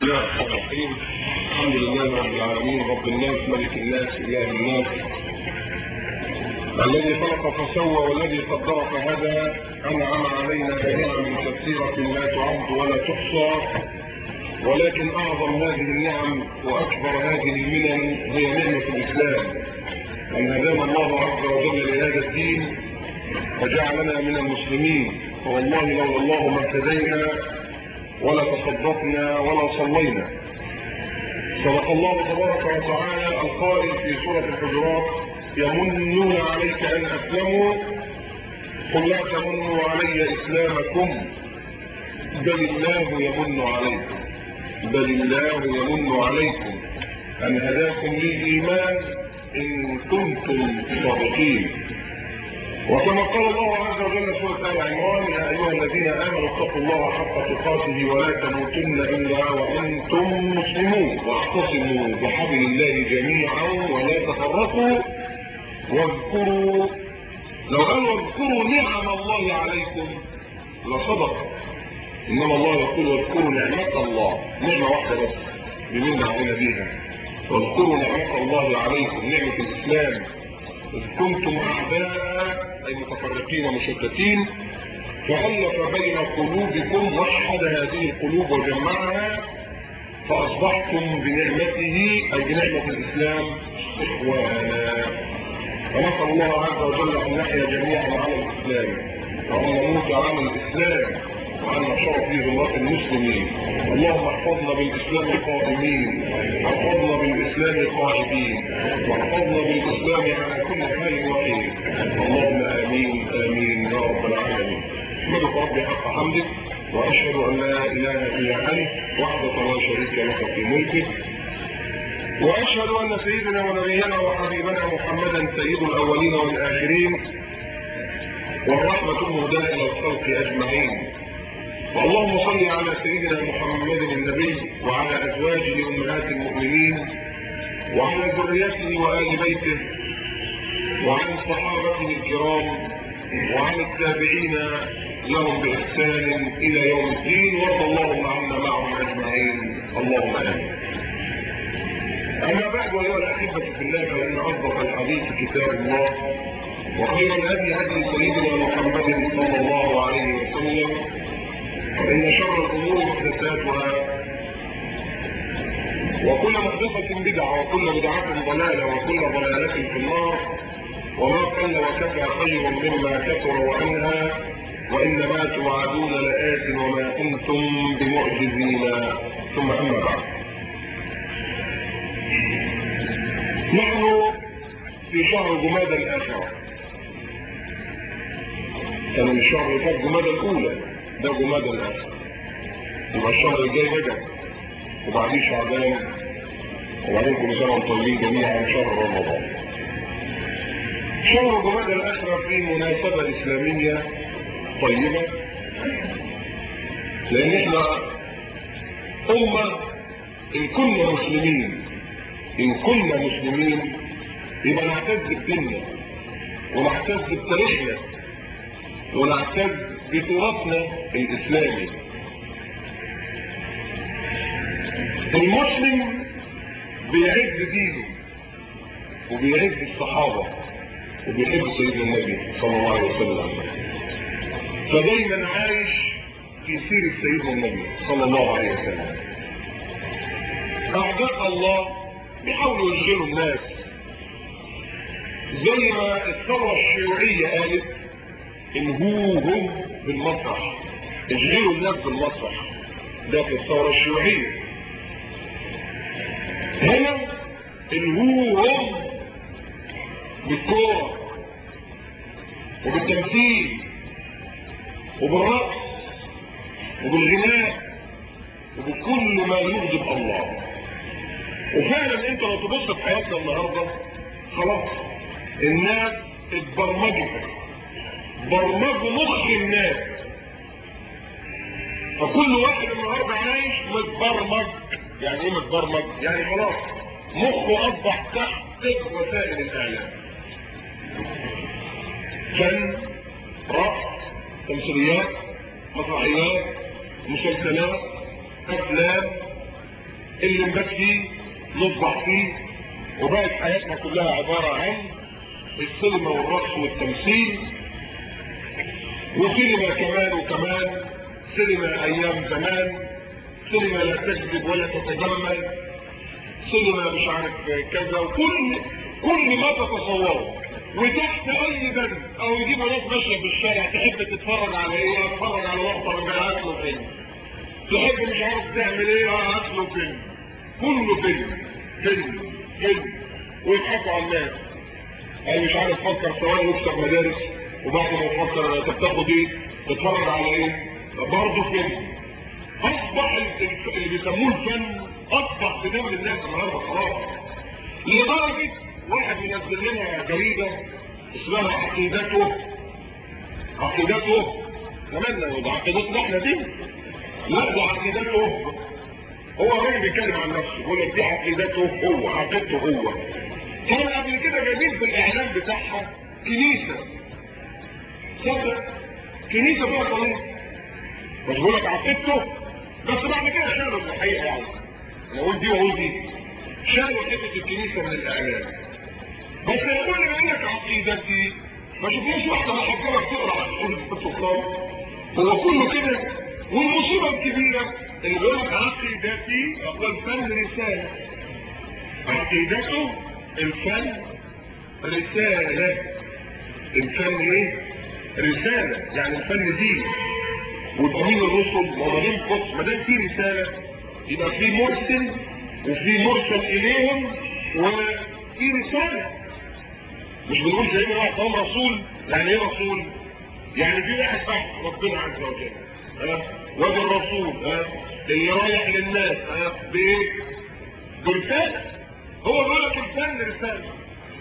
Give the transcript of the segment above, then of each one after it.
الله الرحمن الرحيم الحمد لله رب العالمين رب الناس ملك الناس اله الناس الذي خلق فسوى والذي قدر فهدى انعم علينا بنعم كثيره لا تعد ولا تحصى ولكن اعظم هذه النعم واكبر هذه المنن هي نعمه الاسلام ان هدانا الله عز وجل لهذا الدين وجعلنا من المسلمين والله لولا الله ما اهتدينا ولا تصدقنا ولا صلينا صدق الله تبارك وتعالى القائل في سورة الحجرات يمنون عليك أن أسلموا قل لا تمنوا علي إسلامكم بل الله يمن عليكم بل الله يمن عليكم أن هداكم للإيمان إن كنتم صادقين وكما قال الله عز وجل في سورة آل عمران يا أيها الذين آمنوا اتقوا الله حق تقاته ولا تموتن إلا وأنتم مسلمون واعتصموا بحبل الله جميعا ولا تفرقوا واذكروا لو قالوا اذكروا نعم الله عليكم لصدق إنما الله يقول واذكروا نعمة الله نعمة واحدة بس بمن علينا بيها واذكروا نعمة الله عليكم نعمة الإسلام إذ كنتم أعداء أي متفرقين ومشتتين فألف بين قلوبكم وحد هذه القلوب وجمعها فأصبحتم بنعمته أي بنعمة الإسلام إخوانا ونسأل الله عز وجل أن نحيا جميعا على الإسلام وأن نموت على الإسلام وأن نشر في ذمة المسلمين اللهم احفظنا بالإسلام القائمين واحفظنا بالإسلام القائمين واحفظنا بالإسلام على كل حال وحيد اللهم آمين آمين يا رب العالمين احمدك ربي حق حمدك وأشهد أن لا إله إلا أنت وحدك لا شريك لك في ملكك وأشهد أن سيدنا ونبينا وحبيبنا محمدا سيد الأولين والآخرين والرحمة المهداة إلى الخلق أجمعين اللهم صل على سيدنا محمد النبي وعلى ازواجه امهات المؤمنين وعلى ذريته وال بيته وعلى صحابته الكرام وعلى التابعين لهم باحسان الى يوم الدين وارض اللهم عنا معهم اجمعين اللهم امين اما بعد ايها الاحبه في الله فان اصدق الحديث كتاب الله وخير الهدي هدي سيدنا محمد صلى الله عليه وسلم وإن شر الأمور محدثاتها وكل محدثة بدعة وكل بدعة ضلالة وكل ضلالة في النار وما قل وكفى خير مما كثر وأنهى وإنما توعدون لآت وما أنتم بمعجزين ثم أما بعد نحن في شهر جمادى الآخرة كان من شهر فات جمادى الأولى ده جماد الاخر يبقى الشهر الجاي رجب وبعديه شعبان وبعدين كل سنه وانتم طيبين جميعا شهر رمضان شهر جماد الاخره في مناسبه اسلاميه طيبه لان احنا امه ان كنا مسلمين ان كنا مسلمين يبقى نعتز بديننا ونعتز بتاريخنا ونعتز بتراثنا الاسلامي المسلم بيعز دينه وبيعز الصحابة وبيحب سيدنا النبي صلى الله عليه وسلم فدايما عايش في سيرة سيدنا النبي صلى الله عليه وسلم أعداء الله بيحاولوا يشغلوا الناس زي ما الثورة الشيوعية قالت انهوهم بالمسرح اشغلوا الناس بالمسرح ده في الثورة الشيوعية هنا انهوهم بالكورة وبالتمثيل وبالرقص وبالغناء وبكل ما يغضب الله وفعلا انت لو تبص في حياتنا النهارده خلاص الناس اتبرمجت برمجوا مخ الناس فكل واحد النهارده عايش متبرمج يعني ايه متبرمج يعني خلاص مخه اصبح تحت وسائل الاعلام فن رقص تمثيليات مسرحيات مسلسلات افلام اللي نبات فيه نصبح فيه وبقت حياتنا كلها عبارة عن السينما والرقص والتمثيل وسينما كمان وكمان سينما ايام زمان سينما لا تكذب ولا تتجمل سينما مش عارف كذا وكل كل ما تتصوره وتحت اي بند او يجيبوا ناس ماشيه في الشارع تحب تتفرج على ايه اتفرج على لقطه من هات له فيلم تحب مش عارف تعمل ايه هات له فيلم كله فيلم فيلم فيلم ويضحكوا على الناس انا مش عارف فكر ثواني يكسب مدارس وبعد ما يفكر انت بتاخد ايه تتفرج على ايه برضه فيلم اصبح اللي بيسموه الفن اصبح في دم الناس النهارده خلاص لدرجه واحد ينزل لنا جريده اسمها عقيدته عقيدته كمان ده عقيدتنا احنا دي لا ده عقيدته هو راجل بيتكلم عن نفسه بيقول لك دي عقيدته هو عقيدته هو كان قبل كده جايبين في الاعلان بتاعها كنيسه صدق كنيسه فيها صلاه مش بقول لك عقيدته بس بعد كده شالوا الحقيقه يعني انا اقول دي واقول دي شالوا حته الكنيسه من الاعلان بس يقول لي يقول لك عقيدتي ما شفناش واحده محجبه بتقرا عن السلطان هو كله كده والمصيبه الكبيره اللي بيقول لك عقيدتي هو الفن رساله عقيدته الفن رساله الفن ايه؟ رساله يعني الفن دين ويبقى مين الرسل وما دام قدس ما دام في رساله يبقى في مرسل وفي مرسل اليهم وفي رساله مش بنقول سيدنا واحد طالما رسول يعني ايه رسول؟ يعني في واحد بعد ربنا عز وجل ها وادي الرسول ها اللي رايح للناس ها بايه؟ برساله هو بيقول لك الفن رساله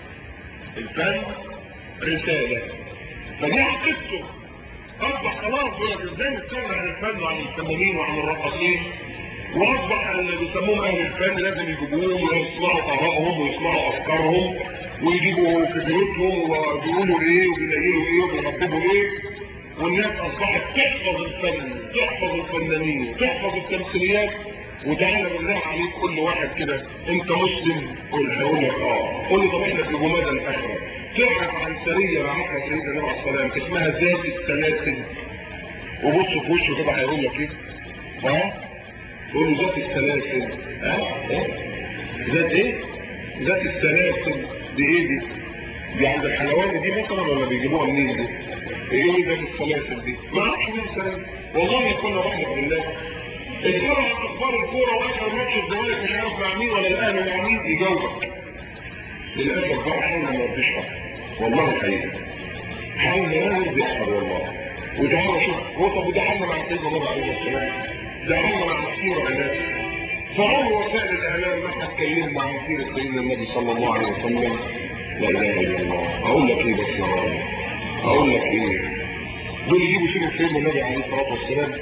الفن رساله فدي عقيدته اصبح خلاص يقول لك ازاي نتكلم عن الفن وعن الفنانين وعن الراقصين واصبح اللي بيسموهم اهل الفن لازم يجيبوهم ويسمعوا ارائهم ويسمعوا افكارهم ويجيبوا فكرتهم وبيقولوا ايه وبينيلوا ايه وبيرتبوا ايه والناس اصبحت تحفظ الفن تحفظ الفنانين تحفظ التمثيليات وتعالى بالله عليك كل واحد كده انت مسلم قول هقول لك اه قول لي طب احنا في جمادى الاخره تعرف عن سريه بعتها سيدنا النبي عليه السلام اسمها ذات السلاسل وبص في وشه كده هيقول لك ايه ها تقول له ذات السلاسل ها ذات ايه ذات السلاسل دي ايه دي دي عند الحلواني دي مثلا ولا بيجيبوها منين دي ايه ذات السلاسل دي ما اعرفش مين السلاسل والله كنا رحمة بالله اتفرج على اخبار الكوره واخر ماتش الزمالك مش عارف مع مين ولا الاهلي مع مين يجاوبك للاسف بقى حالنا ما فيش حد والله الحقيقه حالنا لا يرضي احد والله وتعالى شوف هو طب وده حالنا مع سيدنا النبي عليه السلام ده حالنا مع كثير الناس فعمر وسائل الاعلام ما اتكلمنا عن سيره سيدنا النبي صلى الله عليه وسلم لا اله الا الله اقول لك ايه بس يا رب اقول لك ايه دول يجيبوا سيره سيدنا النبي عليه الصلاه والسلام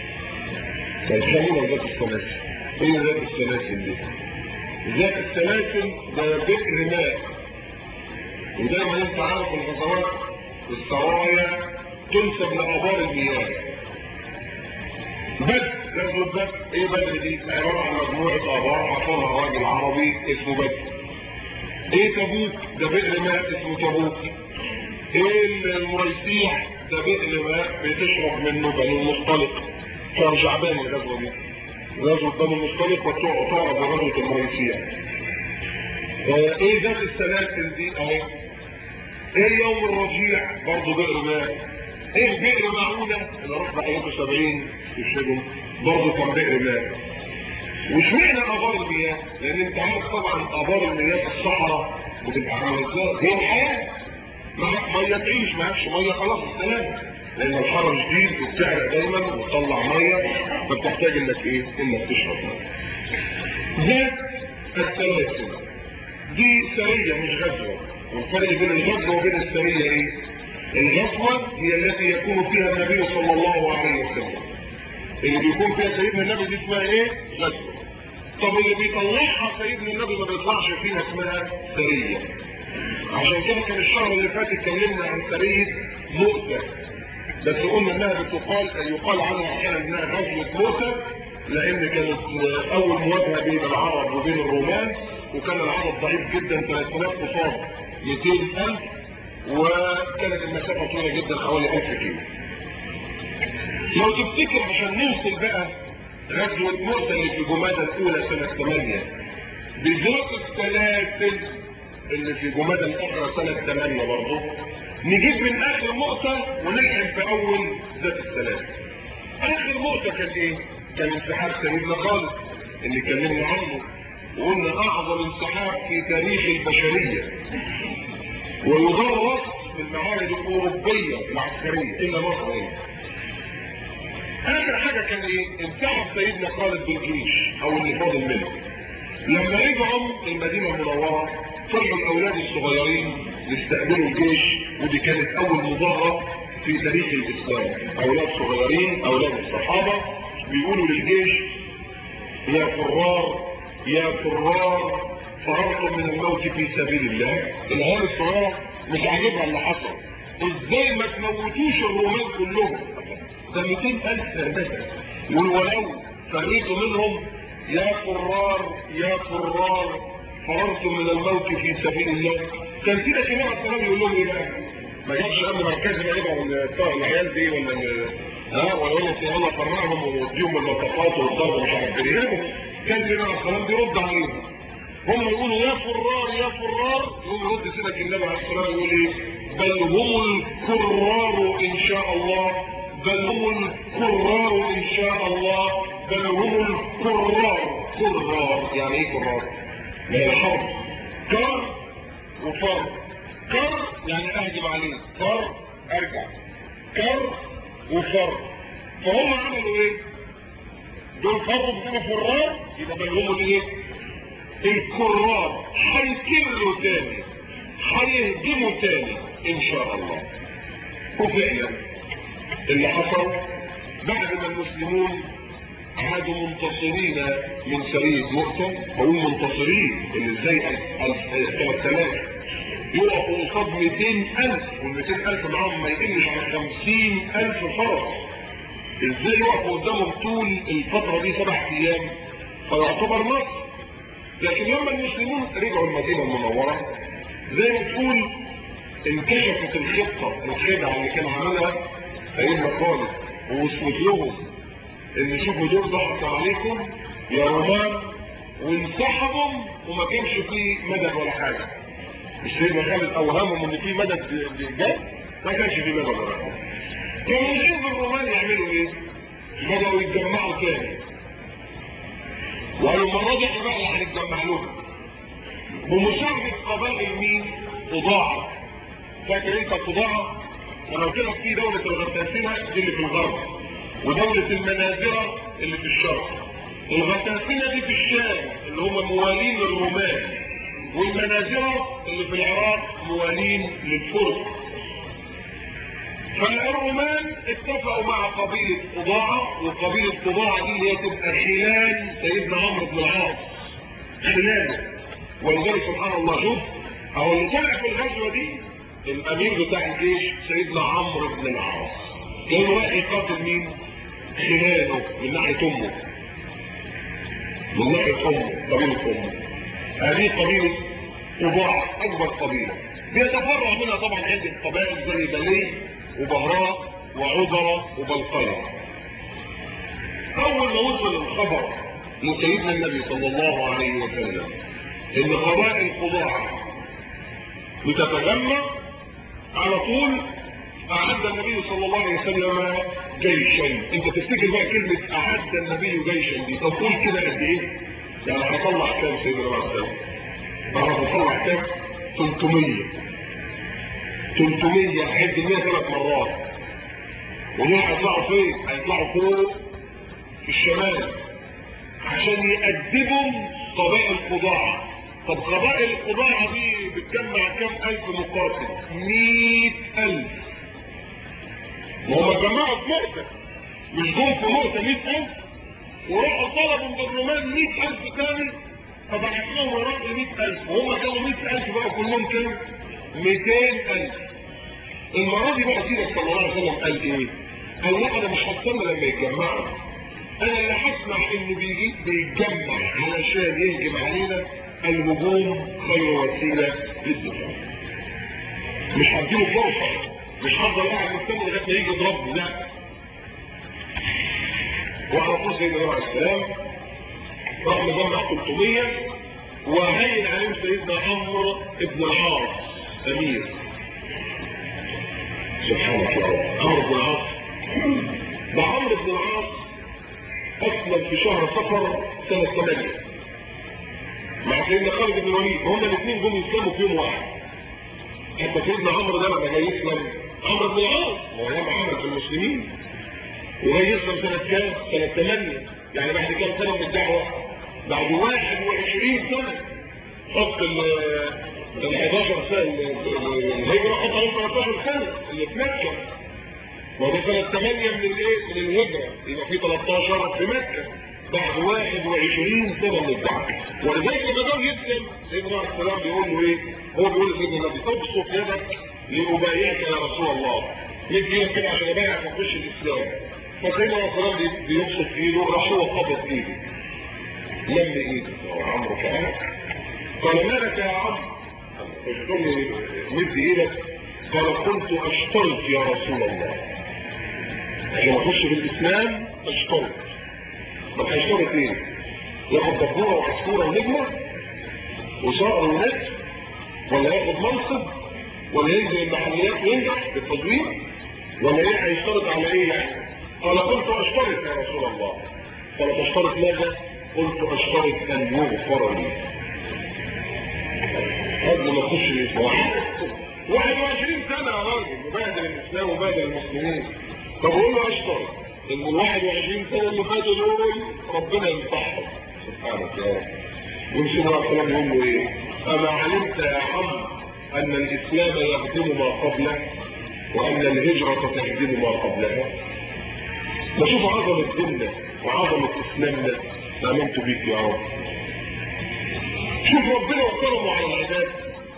فيخلونا ذات السلاسل ايه ذات السلاسل دي ذات السلاسل ده بئر ماء ودايما انت عارف الغزوات السرايا تنسب لابار المياه بدر غزوة بدر ايه بدر دي؟ عبارة عن مجموعة ابار حصلها راجل عربي اسمه بدر ايه تبوك؟ ده بئر ماء اسمه تبوك ايه المريسيع؟ ده بئر ماء بتشرب منه بنو المصطلق كان شعبان الغزوة دي غزوة بنو المصطلق وتعرف بغزوة المريسيع اه ايه ذات السلاسل دي اهي ايه يوم الرجيع برضه بئر ماء ايه بئر معونة اللي راح بحياته 70 تشهدهم برضه كان بئر ماء واشمعنى ابار المياه؟ لان انت عارف طبعا ابار المياه في الصحراء بتبقى عامله ازاي؟ هي الحياه معاك ميه تعيش معكش ميه خلاص السلام لان الحر شديد وبتعرق دايما وتطلع ميه فبتحتاج انك ايه؟ انك تشرب ميه. ذات السلاسل دي سريه مش غزوه والفرق بين الغزوه وبين السريه ايه؟ الغزوه هي التي يكون فيها النبي صلى الله عليه وسلم اللي بيكون فيها سيدنا النبي دي اسمها ايه؟ غزوه طب اللي بيطلعها سيدنا النبي ما بيطلعش فيها اسمها سريه عشان كده كان الشهر اللي فات اتكلمنا عن سريه مؤتة بس قلنا انها بتقال يقال عنها احيانا انها غزوه مؤتة لان كانت اول مواجهه بين العرب وبين الرومان وكان العدد ضعيف جدا 3000 قصاد 200000 وكانت المسافه طويله جدا حوالي 1000 كيلو لو تفتكر عشان نوصل بقى غزوه موسى اللي في جمادى الاولى سنه 8 بذات السلاسل اللي في جمادى الاخرى سنه 8 برضه نجيب من اخر مؤتة ونلحم في اول ذات السلاسل اخر مؤتة كان ايه؟ كان انسحاب سيدنا خالد اللي كلمنا عنه وقلنا اعظم انسحاب في تاريخ البشرية ويدرس في المعارض الاوروبية العسكرية الا مصر هنا اخر حاجة كان ايه؟ انسحب سيدنا خالد بالجيش او اللي فاضل منه لما رجعوا المدينة المنورة طلعوا الاولاد الصغيرين يستقبلوا الجيش ودي كانت اول مظاهرة في تاريخ الاسلام اولاد صغيرين اولاد الصحابة بيقولوا للجيش يا فرار يا فرار فررتم من الموت في سبيل الله العيال الصغيرة مش عاجبها اللي حصل ازاي ما تموتوش الرومان كلهم ده 200000 سنة يقول ولو فريتوا منهم يا فرار يا فرار فررتم من الموت في سبيل الله كان كده كلام السلام يقول لهم ايه بقى؟ ما جابش امن مركزي بقى يبقى العيال دي ولا ها ولا يقول لك يلا فرعهم ووديهم المطافات والضرب مش عارف ايه كان كده السلام بيرد عليهم هم يقولوا يا فرار يا فرار يقوم يرد سيدك النبي عليه الصلاه يقول ايه؟ بل هم الكرار ان شاء الله بل هم الكرار ان شاء الله بل هم الكرار كرار يعني ايه كرار؟ من الحرب كر وفر كر يعني اهجم عليه فر ارجع كر وفر فهم عملوا ايه؟ دول فروا بيقولوا فرار يبقى بل هم ايه؟ الكرار هيكروا تاني هيهجموا تاني ان شاء الله وفعلا اللي حصل بعد ما المسلمون عادوا منتصرين من سرية مؤتة بقول منتصرين اللي ازاي 3000 يقفوا قصاد 200000 وال 200000 معاهم ما يقلش عن 50000 فرس ازاي يقفوا قدامهم طول الفترة دي سبع ايام فيعتبر نصر لكن لما المسلمون رجعوا المدينة المنورة زي ما تقول انكشفت الخطة الخدعة اللي كان عملها سيدنا خالد ووصلت لهم ان شوفوا دول ضحكوا عليكم يا رومان وانسحبوا وما كانش فيه مدد ولا حاجة مش سيدنا خالد اوهمهم ان في مدد جاي ما كانش فيه مدد ولا حاجة كانوا يجيبوا الرومان يعملوا ايه؟ بدأوا يتجمعوا تاني وقالوا المرة دي احنا بقى اللي هنتجمع لهم بمساعدة قبائل مين؟ قضاعة فاكر انت قضاعة؟ انا قلت لك في دولة الغساسنة دي اللي في الغرب ودولة المنازرة اللي في الشرق الغساسنة دي في الشام اللي هم موالين للرومان والمنازرة اللي في العراق موالين للفرس فالرومان اتفقوا مع قبيلة قضاعة وقبيلة قضاعة دي اللي هي تبقى خلال سيدنا عمرو بن العاص خلاله ولذلك سبحان الله شوف اهو اللي طلع في الغزوة دي الامير بتاع الجيش سيدنا عمرو بن العاص كان رايح يقاتل مين؟ خلاله من ناحية امه من ناحية امه قبيلة امه هذه قبيلة قضاعة اكبر قبيلة بيتفرع منها طبعا عدة قبائل زي بني وبهراء وعذرة وبلقية اول ما وصل الخبر لسيدنا النبي صلى الله عليه وسلم ان قبائل قضاعة بتتجمع على طول اعد النبي صلى الله عليه وسلم جيشا انت تفتكر بقى كلمة اعد النبي جيشا دي طب قول كده قد ايه يعني هطلع كام سيدنا عليه وسلم هطلع كام 300 300 عد 100 ثلاث مرات ودول هيطلعوا فين هيطلعوا فوق في الشمال عشان يأدبوا قبائل قضاعة طب قبائل القضاعة دي بتجمع كام ألف مقاتل؟ مئة ألف وهم جمعوا في مؤتة مش جم في مؤتة مئة ألف وراحوا طلبوا من الرومان مئة ألف تاني فبعت لهم وراء مئة ألف وهم كانوا مئة ألف بقى كلهم كام؟ مئتين ألف المرة دي بقى سيدك صلى الله عليه وسلم قال إيه؟ قال لا أنا مش هستنى لما يتجمعوا انا اللي هسمع انه بيجي بيتجمع علشان يهجم علينا الهجوم خير وسيله للدفاع مش هديله فرصه مش هفضل قاعد مستني لغايه ما يجي يضربني لا وعلى طول سيدنا عليه السلام راح مجمع 300 وهين عليهم سيدنا عمرو ابن العاص امير سبحانك يا رب عمرو بن العاص ده عمرو بن العاص اسلم في شهر صفر سنه 8 مع سيدنا خالد بن الوليد هما الاثنين جم يسلموا في يوم واحد حتى سيدنا عمرو ده لما جاي يسلم عمرو بن العاص هو ياما عمل في المسلمين وجاي يسلم سنه كام؟ سنه 8 يعني بعد كام سنه من الدعوه؟ بعد 21 سنه حط ال ال 11 سنه الهجره حط عليهم 13 سنه اللي في مكه ما ده سنة 8 من الايه؟ من الهجرة يبقى في 13 في مكة بعد 21 سنة من الدعوة ولذلك لما جه يسلم سيدنا عليه السلام بيقول له ايه؟ هو بيقول لسيدنا النبي ابسط يدك لأبايعك يا رسول الله مد ايدك كده عشان ابايعك وتخش الاسلام فسيدنا عليه السلام بيبسط ايده راح هو قبض ايده لم ايده عمرو كان قال مالك يا عمرو قلت له مد ايدك قال كنت اشترط يا رسول الله عشان اخش في الاسلام اشترط طب هيشترط ايه؟ ياخد دبوره وعصفوره ونجمه وصقر ونجم ولا ياخد منصب ولا ينزل المحليات وينجح في التدوير ولا ايه هيشترط على ايه يعني؟ قال كنت اشترط يا رسول الله قال تشترط ماذا؟ قلت اشترط ان يغفر لي قبل ما اخش الاسلام 21 سنه يا راجل مبادر الاسلام ومبادر المسلمين طب قول له اشطر ان ال 21 سنه اللي فاتوا دول ربنا ينصحهم سبحانك يا رب ومشي مع الكلام يقول له ايه؟ اما علمت يا عم ان الاسلام يهدم ما قبله وان الهجره تهدم ما قبلها بشوف عظمه ديننا وعظمه اسلامنا امنت بيك يا رب شوف ربنا وكرمه على العباد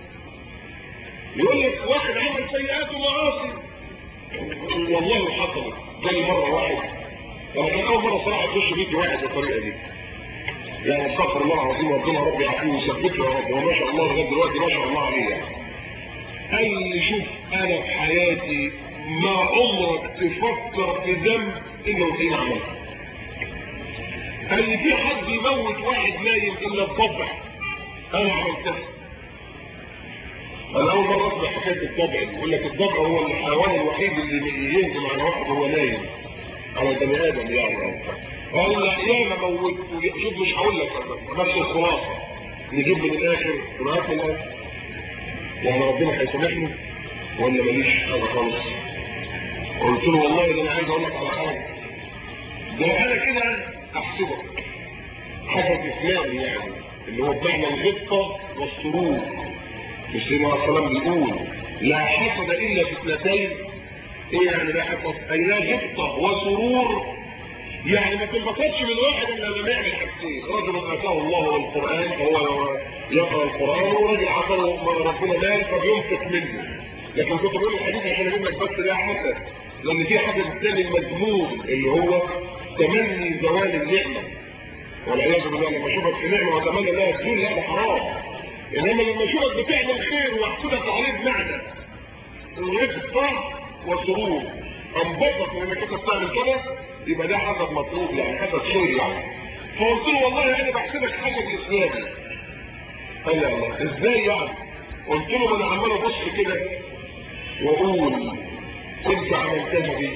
يقول لك واحد عمل سيئات ومعاصي والله حصلت جالي مره واحد انا كان اول مره صراحه اخش بيت واحد بالطريقه دي يعني استغفر الله العظيم ربنا ربي يعافيه ويثبته يا رب وما شاء الله لغايه دلوقتي ما شاء الله عليه يعني قال لي شوف انا في حياتي ما عمرك تفكر في ذنب الا وتلاقيني عملته قال لي في حد يموت واحد نايم الا بطبع انا عملتها انا اول مره اسمع حكايه الضبع يقول لك الضبع هو الحيوان الوحيد اللي يهجم على واحد وهو نايم على بني ادم يعني قال لا ياما موت شوف مش هقول لك نفس الخلاصه نجيب من الاخر ونهات من الاخر يعني ربنا هيسامحني ولا ماليش حاجه خالص قلت له والله ده انا عايز اقول لك على حاجه ده انا كده احسبك حسب اسلامي يعني اللي هو بمعنى الغبطه والسرور السيد عليه السلام بيقول لا حسد الا في اثنتين ايه يعني لا حسد اي لا غبطه وسرور يعني ما تنبسطش من واحد الا لما يعمل حاجتين رجل اتاه الله القران فهو يقرا القران ورجل عطاه ربنا مال فبينفق منه لكن كنت بقول الحديث عشان اجيب لك بس لا حسد لان في حسد الثاني المذموم اللي هو تمني زوال النعمه والعياذ بالله لما اشوفك في نعمه واتمنى انها تزول لا ده حرام انما لما اشوفك بتعمل خير واحسدك عليه بمعنى رفقه وسرور انبسط انك انت بتعمل كده يبقى ده حسد مطلوب يعني حسد خير يعني فقلت له والله انا بحسبك حسد اسلامي قال لي الله ازاي يعني قلت له انا عمال ابص كده واقول انت عملتها دي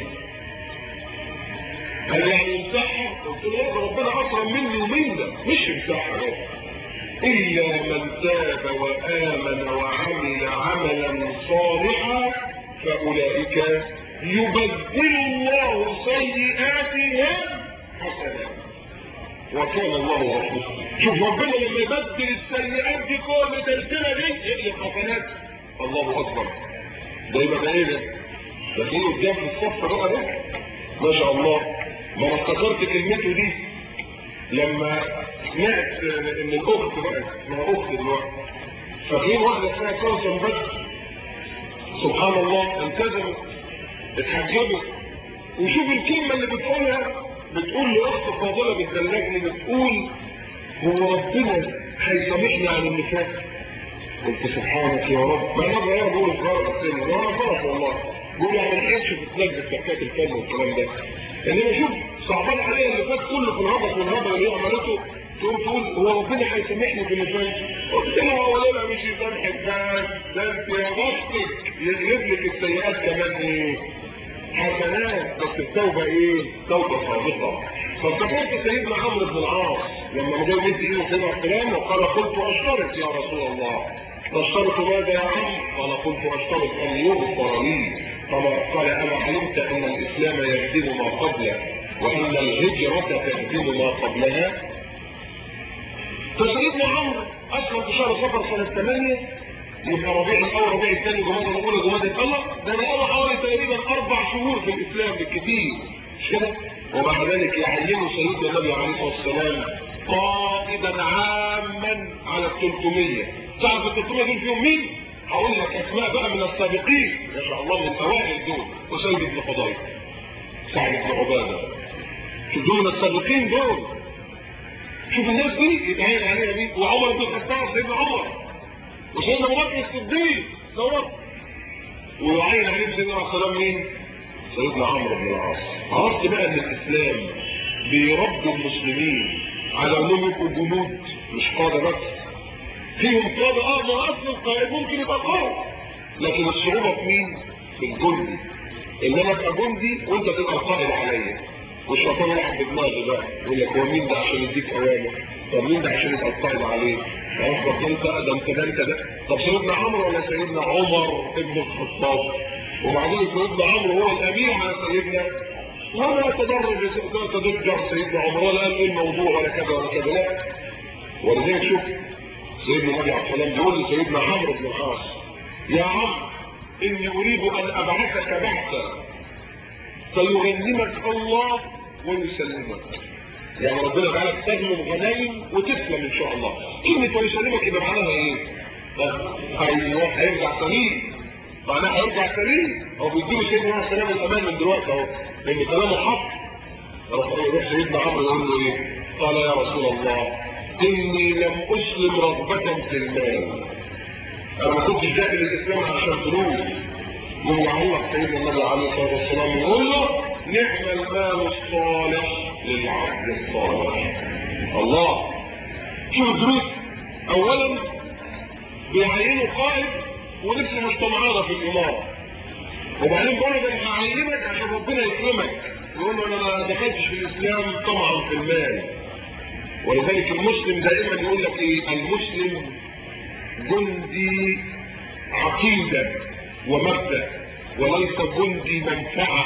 قال يعني يمسحها قلت له لا ربنا اكرم مني ومنك مش يمسحها إلا من تاب وآمن وعمل عملا صالحا فأولئك يبدل الله سيئاتهم حسنات وكان الله غفورا شوف ربنا لما يبدل السيئات دي كل تلتنا دي يقلب حسنات الله اكبر ده يبقى ايه ده؟ ده في قدام في الصف بقى ده ما شاء الله ما انا افتكرت كلمته دي لما سمعت ان الاخت بقى اسمها اخت دلوقتي فاكرين واحده اسمها كوثر بدر سبحان الله التزمت اتحجبت وشوف الكلمه اللي بتقولها بتقول لاخت فاضله بتبلغني بتقول هو ربنا هيسامحني عن اللي فات قلت سبحانك يا رب ما انا صغير بقول صغير السن وانا فرح والله بقول يعني ما لقيتش بتنجز تحكايه الفن والكلام ده انما شوف صعبان عليا اللي فات كله في الهبط والهبل اللي هي عملته تقوم تقول هو ربنا هيسامحني في اللي فات قلت لها هو لا مش يسامحك بس ده انت يا بختك يجلب لك السيئات كمان ايه حسنات بس التوبه ايه توبه صادقه فافتكرت سيدنا عمرو بن العاص لما جاي يدي ايده سيدنا السلام وقال قلت اشترط يا رسول الله تشترط ماذا يا عم قال قلت اشترط ان يغفر لي قال قال انا علمت ان الاسلام يهدم ما قبله وان الهجره تهدم ما قبلها فسيدنا عمرو اسلم في شهر صفر سنه 8 يبقى ربيع الاول ربيع الثاني جمادى الاولى جمادى الاول ده انا حوالي تقريبا اربع شهور في الاسلام بالكثير مش كده ومع ذلك يعينه سيدنا النبي عليه الصلاه والسلام قائدا عاما على ال 300 تعرف ال 300 دول فيهم مين؟ هقول لك اسماء بقى من السابقين ما شاء الله من الاوائل دول اسيد بن حضير سعد بن عباده شوف دول من السابقين دول شوف الناس دي يتعين عليها دي وعمر بن الخطاب سيدنا عمر وسيدنا ابو بكر الصديق دوت ويعين عليه سيدنا السلام مين؟ سيدنا عمرو بن العاص عرفت بقى ان الاسلام بيربي المسلمين على انهم يبقوا جنود مش قاده بس فيهم قاده اه ما اصل القائد ممكن يبقى قائد لكن الصعوبه في مين؟ في الجندي ان انا ابقى جندي وانت تبقى القائد عليا والشيطان يلعب بدماغي بقى يقول لك هو مين ده عشان يديك اوامر طب مين ده عشان يبقى القائد عليه خلاص طب انت ده انت ده انت ده طب سيدنا عمرو ولا سيدنا عمر ابن الخطاب وبعدين سيدنا عمرو هو الامير على سيدنا ولا تدرج تدرج سيدنا عمر ولا قال ايه الموضوع ولا كذا ولا كذا لا ولذلك شوف سيدنا النبي عليه السلام بيقول لسيدنا عمرو بن العاص يا عم اني اريد ان ابعثك بعثا فيغنمك الله ويسلمك يعني ربنا تعالى تغنم غنايم وتسلم ان شاء الله كلمة ويسلمك يبقى معناها ايه؟ ايوه هيرجع سليم معناها هيرجع سليم هو بيديله سيدنا عليه السلام الامان من دلوقتي اهو لان كلامه حق يروح سيدنا عمرو يقول له ايه؟ قال يا رسول الله اني لم اسلم رغبة في المال انا ما كنتش داخل الاسلام عشان فلوس من يعلق سيدنا النبي عليه الصلاه والسلام يقول له نعم المال الصالح للعبد الصالح الله شوف الدروس اولا بيعينوا قائد ولسه مجتمعنا في الاماره وبعدين بقول ده انا هعينك عشان ربنا يكرمك يقول له انا ما دخلتش في الاسلام طمعا في المال ولذلك المسلم دائما يقول لك ايه المسلم جندي عقيده ومبدا وليس جندي منفعه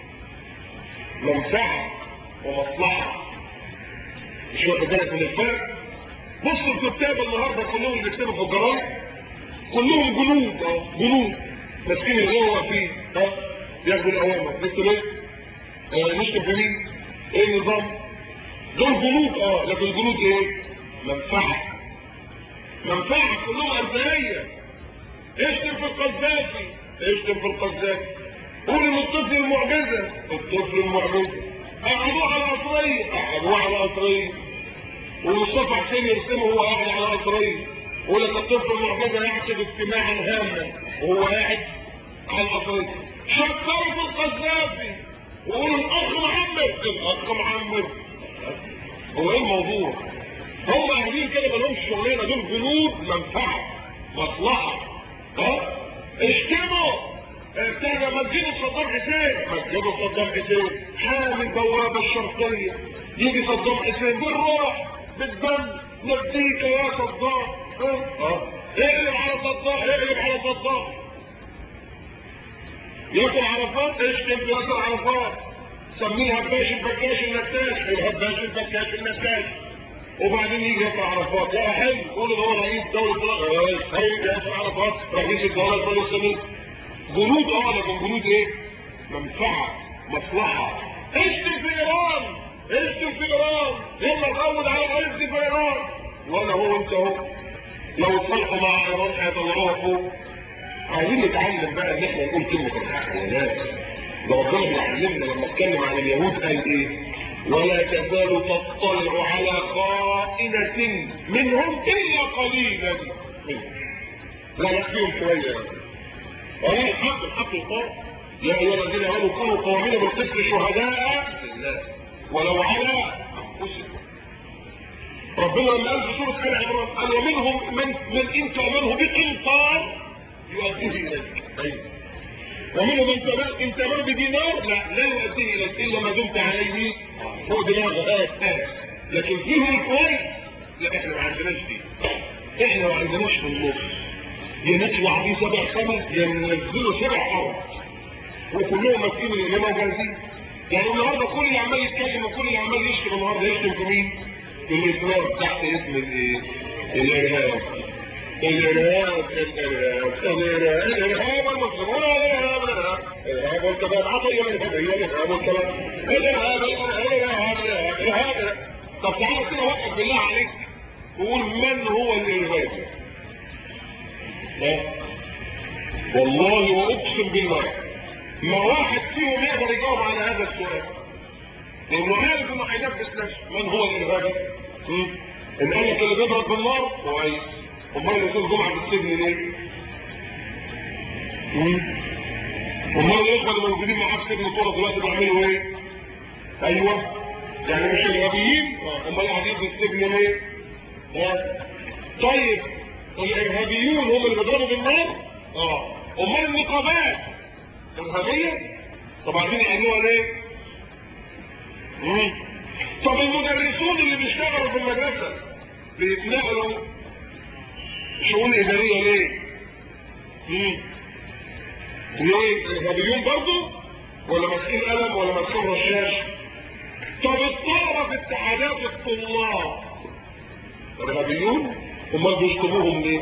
منفعه ومصلحه مش واخد بالك من الفرق بص الكتاب النهارده كلهم بيكتبوا في الجرايد كلهم جنود اه جنود ماسكين الجو واقفين ها ياخدوا الاوامر نكتب ايه؟ آه نكتب في مين؟ ايه النظام؟ دول جنود اه لكن الجنود ايه؟ منفعه منفعه كلهم انسانيه اشتم في القذافي اشتم في القذافي قول ان الطفل المعجزه الطفل المعجزه قعدوه على القصريه قعدوه على القصريه ومصطفى حسين يرسمه وهو قاعد على القصريه يقول لك الطفل المعجزه يحسب اجتماعا هاما وهو قاعد على القصريه شكروا في القذافي وقولوا الاخ محمد الاخ محمد هو ايه الموضوع؟ هم قاعدين كده مالهمش شغلانه دول جنود منفعه مصلحه ها اشتموا بتاع مسجد صدام حسين مسجد صدام حسين حامي البوابه الشرقيه يجي صدام حسين بالروح بالدم نديك يا صدام ها اه اقلب على صدام اقلب على صدام ياسر عرفات اشتم ياسر عرفات سميه هباش البكاش النكاش الهباش البكاش النكاش وبعدين يجي ياسر عرفات يا حلو قول ان هو رئيس دولة هي ياسر عرفات رئيس الدولة الفلسطينية جنود اه لكن جنود ايه؟ منفعة مصلحة اشتم في ايران اشتم في ايران يلا زود على الرئيس في ايران وانا هو انت اهو لو اتصالحوا مع ايران هيطلعوها فوق عايزين نتعلم بقى ان احنا نقول كلمة الحق يا ناس ده ربنا بيعلمنا لما اتكلم عن اليهود قال ايه؟ ولا تزال تطلع على خائنة منهم إلا قليلا منهم لا يكفيهم شوية ولا الحق الحق يقال يا أيها الذين آمنوا كونوا قوامين بالقسط شهداء لله ولو على أنفسكم ربنا لما قال في سورة آل عمران قال ومنهم من من إن تأمنه بقنطار يؤديه إليك أيوه ومنهم من تمام ان تمام بدينار لا لا يؤديه اليك الا ما دمت عليه هو دماغ هات هات لكن فيهم الكويس لا احنا ما عندناش دي احنا ما عندناش في النص يا نطلع بيه سبع سما يا ننزله سبع ارض وكلهم ماسكين الامامه وجاهزين يعني النهارده كل اللي عمال يتكلم وكل اللي عمال يشتم النهارده يشتم في مين؟ في الاسلام تحت اسم الايه؟ الارهاب الارهاب الارهاب الارهاب الارهاب والمسلمون الارهاب الارهاب الارهاب والكباب عطيه من الهديه الارهاب والكباب الارهاب الارهاب الارهاب الارهاب الارهاب طب تعالى كده وقف بالله عليك وقول من هو الارهابي والله واقسم بالله ما واحد فيهم يقدر يجاوب على هذا السؤال لانه عارف انه هيلبس نفسه من هو الارهابي ان قال لك اللي بيضرب بالنار كويس امال الاستاذ جمعه في السجن ليه؟ امال الاخوه اللي موجودين معاه في سجن الكوره دلوقتي بيعملوا ايه؟ ايوه يعني مش ارهابيين امال قاعدين في السجن ليه؟ ها؟ طيب الارهابيون هم اللي بيضربوا بالنار؟ اه امال النقابات ارهابيه؟ طب عايزين يعملوها ليه؟ مم. طب المدرسون اللي بيشتغلوا في المدرسه بيتنقلوا شؤون اداريه ليه؟ مم. ليه؟ ارهابيون برضه؟ ولا ماسكين قلم ولا ماسكين رشاش؟ طب الطلبه في اتحادات الطلاب ارهابيون؟ امال بيشتموهم ليه؟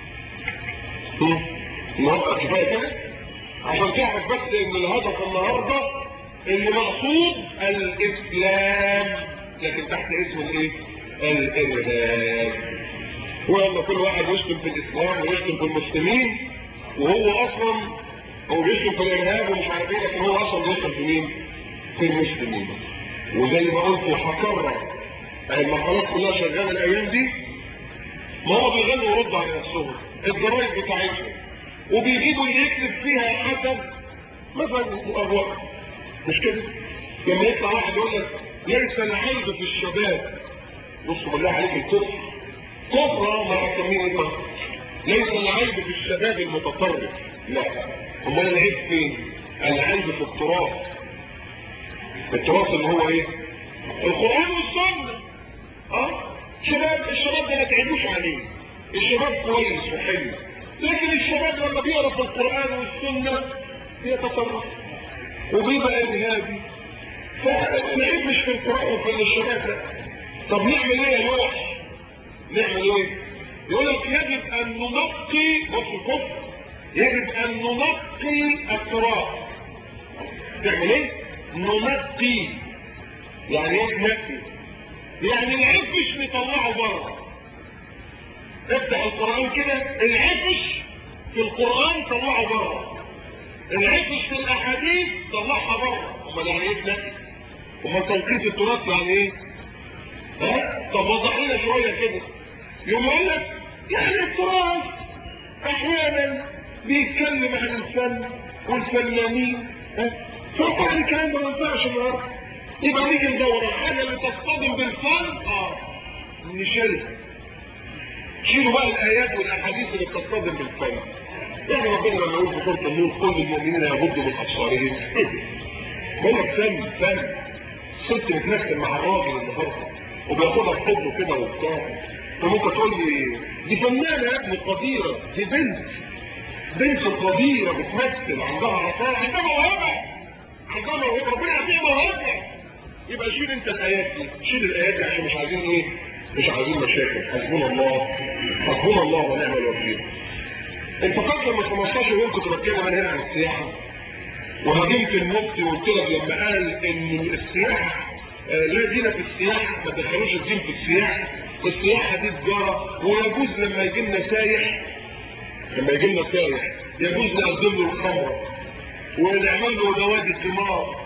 النهارده كفايه كده؟ عشان تعرف بس ان الهدف النهارده اللي مقصود الاسلام لكن تحت اسم الايه؟ الارهاب ويلا كل واحد يشتم في الاسلام ويشتم في المسلمين وهو اصلا هو بيشتم في الارهاب ومش عارف ايه لكن هو اصلا بيشتم في مين؟ في المسلمين وزي ما قلت وهكرر المقالات كلها شغاله الايام دي ما هو بيغنوا يرد على نفسهم الجرايد بتاعتهم وبيجيبوا اللي يكتب فيها حسب مثلا مؤروره مش كده؟ لما يطلع واحد يقول لك ليس العيب في الشباب بصوا بالله عليك الكفر كفر ما هتسميه ايه بقى؟ ليس العيب في الشباب المتطرف لا امال العيب فين؟ العيب في التراث التراث اللي هو ايه؟ القران والسنه اه شباب الشباب ده ما تعيبوش عليه الشباب كويس وحلو لكن الشباب لما بيقرا في القران والسنه بيتطرف وبيبقى ارهابي فالعيب مش في القران وفي الشباب لا طب نعمل ايه يا نوح؟ نعمل ايه؟ يقول لك يجب ان ننقي بص الكفر يجب ان ننقي التراث تعمل ايه؟ ننقي يعني ايه ننقي؟ يعني العفش نطلعه بره افتح القرآن كده العفش في القرآن طلعه بره العفش في الاحاديث طلعها بره امال يعني ايه تنقي؟ امال تنقية التراث يعني ايه؟ ها؟ طب وضح لنا شوية كده يقوم يقول لك يعني التراث احيانا بيتكلم عن الفن والفنانين ها؟ فطبعا الكلام ده ما ينفعش النهارده يبقى نيجي ندور الحاجه اللي تصطدم بالفن اه نشيلها شيلوا بقى الايات والاحاديث اللي بتصطدم بالفن يعني ربنا لما يقول في سوره النور كل المؤمنين يغضوا من ابصارهم بقول لك فن فن ست بتمثل مع الراجل النهارده وبياخدها في حضنه كده وبتاع فممكن تقول لي دي فنانه يا ابني قديره دي بنت بنت قديره بتمثل عندها عطاء عندها موهبه عندها موهبه ربنا يعطيها موهبه يبقى شيل انت الايات دي شيل الايات دي عشان مش عايزين ايه مش عايزين مشاكل حسبنا الله حسبنا الله ونعم الوكيل انت فاكر من 15 يوم كنت بتكلم انا هنا عن السياحه وهاجمت المفتي وقلت لك لما قال ان السياحه آه لا دين في السياحه ما تدخلوش الدين في السياحه السياحه دي تجاره ويجوز لما يجي لنا سايح لما يجي لنا سايح يجوز نقدم له الخمره ونعمل له نوادي الثمار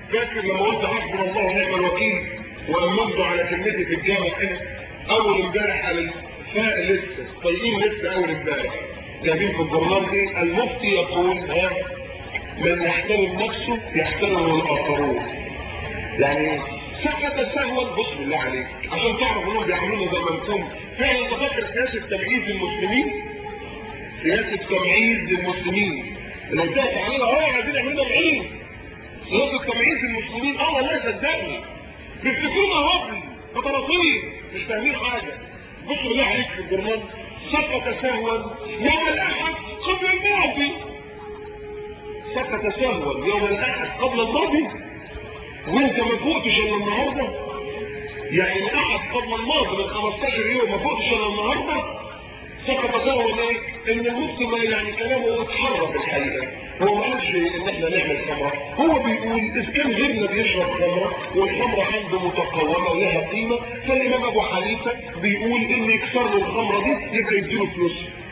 فاكر لما قلت حسبنا الله ونعم الوكيل وامنت على كلمتي في الجامع هنا اول امبارح على الفاء لسه طايقين لسه اول امبارح جايبين في الجورنال ايه المفتي يقول ها من يحترم نفسه يحترمه الاخرون يعني سكت سهوا بص بالله عليك عشان تعرف انهم بيعملونا زي ما نكون فعلا تفكر سياسه تمييز المسلمين سياسه تمييز للمسلمين اللي قلت لك عليها اه عايزين يعملوا العلم سياسه تمييز المسلمين اه والله صدقني بيفتكرونا هبل وطراطيل مش فاهمين حاجه بص بالله عليك في الجرنان سقط سهوا يوم الاحد قبل الماضي سقط سهوا يوم الاحد قبل الماضي وانت ما فوقتش الا النهارده يعني الاحد قبل الماضي من 15 يوم ما فوقتش الا النهارده سقط سهوا ايه ان المفتي ما يعني كلامه اتحرك الحقيقه هو ما قالش ان احنا نعمل خمره هو بيقول اذا كان غيرنا بيشرب خمره والخمره عنده متقومه ولها قيمه فالامام ابو حنيفه بيقول ان يكسر له الخمره دي يبقى يديله فلوس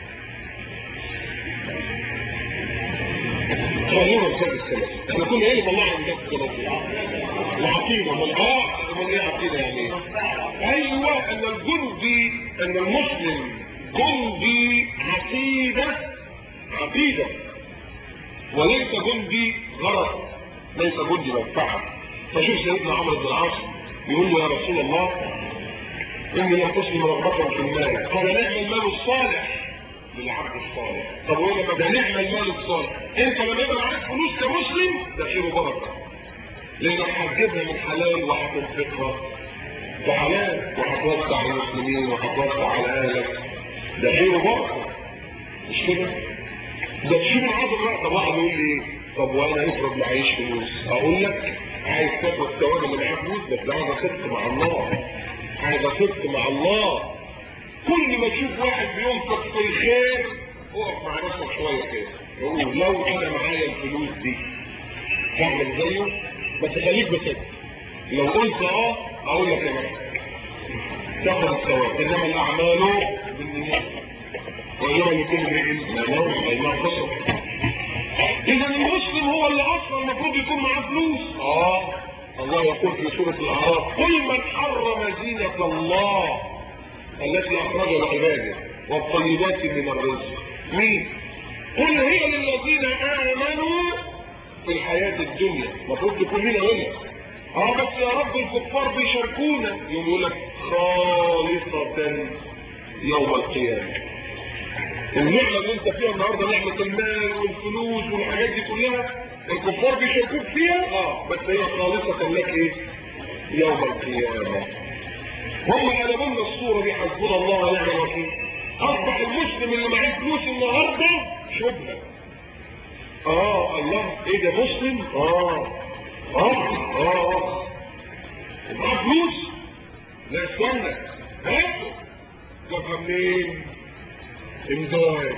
خلونا نسال السلف احنا كنا ايه طلعنا من ده السلف العقيده امال اه امال ايه عقيده يعني ايه ايوه ان الجندي ان المسلم جندي عقيده عقيده وليس جندي غرض ليس جندي منفعه فشوف سيدنا عمرو بن العاص يقول له يا رسول الله اني لم اسلم رغبه في المال قال نعم المال الصالح للعبد الصالح طب وايه لما ده نعم المال الصالح انت لما يبقى معاك فلوس كمسلم ده خير وبركه لانك هتجيبها من حلال وهتنفقها وحلال وهتوسع على المسلمين وهتوسع على اهلك ده خير وبركه مش كده؟ ده تشيل العظم بقى طب واحد يقول لي طب وانا افرض معيش فلوس اقول لك عايز تاخد الثواب اللي معاك فلوس بس عايز صدق مع الله عايز صدق مع الله كل ما تشوف واحد بينفق في الخير اقف مع نفسك شويه كده يقول لو انا معايا الفلوس دي هعمل زيه بس خليك بصدق لو قلت اه اقول لك يا باشا تاخد الثواب انما الاعمال بالنيات وإنما لكل امرئ ما نوى وما كسب اذا المسلم هو اللي اصلا المفروض يكون معاه فلوس اه الله يقول في سوره الاعراف قل من حرم زينه الله التي اخرج لعباده والطيبات من الرزق مين قل هي للذين امنوا في الحياه الدنيا المفروض تكون لنا هنا اه بس يا رب الكفار بيشاركونا يوم يقول لك خالصه يوم القيامه النعمة اللي انت فيها النهاردة نعمة المال والفلوس والحاجات دي كلها الكفار بيشاركوك فيها اه بس هي خالصة لك ايه يوم القيامة هم قلبوا لنا الصورة دي حسبنا الله ونعم الوكيل اصبح المسلم اللي معاه فلوس النهاردة شبهة اه الله ايه ده مسلم اه اه اه معاه فلوس لا استنى هاته جابها منين امداد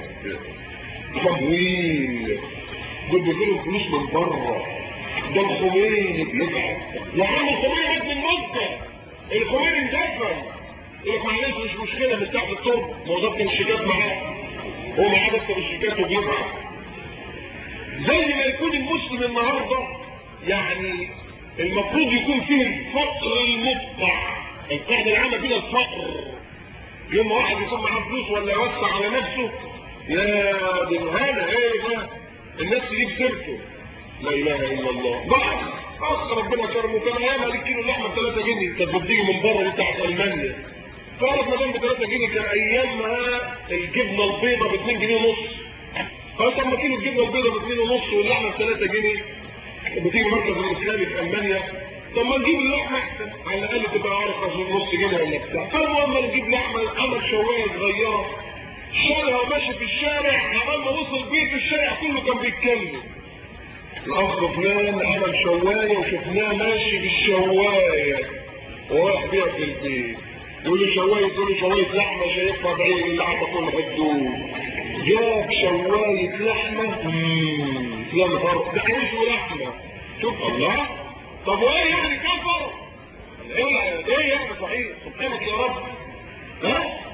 تمويل دول بيجيلهم فلوس من بره ده الخميني بيبعت يا عم الخميني مات من مده الخميني اندفن يقول لك معلش مش مشكله من تحت التربه ما هو ده كان شيكات معاه هو معاه دفتر الشيكات وبيبعت زي ما يكون المسلم النهارده يعني المفروض يكون فيه الفقر المدفع القاعده العامه كده الفقر يوم واحد يكون معاه فلوس ولا يوسع على نفسه يا دي هذا ايه ده الناس تجيب سيرته لا اله الا الله بعد اخ ربنا كرمه كان ايام عليك كيلو لحمه ب 3 جنيه كانت بتيجي من بره بتاعت المانيا تعرف ما دام ب 3 جنيه كان ايامها الجبنه البيضاء ب 2 جنيه ونص فانت لما كيلو الجبنه البيضاء ب 2 ونص واللحمه ب 3 جنيه بتيجي مركز الاسلامي في المانيا طب ما نجيب اللحمه احسن على الاقل تبقى ارخص من نص جنيه ولا بتاع فالمهم نجيب لحمه عمل شوايه صغيره شالها وماشي في الشارع عمال ما وصل بيت الشارع كله كان بيتكلم الاخ فلان عمل شوايه وشفناه ماشي بالشوايه ورايح بيها في البيت يقول لي شوايه يقول لي شوايه لحمه شايفها بعيد اللحمه كلها بتدوب جاب شوايه لحمه اممم يا نهار ده عيش ولحمه شوف الله طب وايه يعني كفر ايه ايه يعني صحيح سبحانك يا رب ها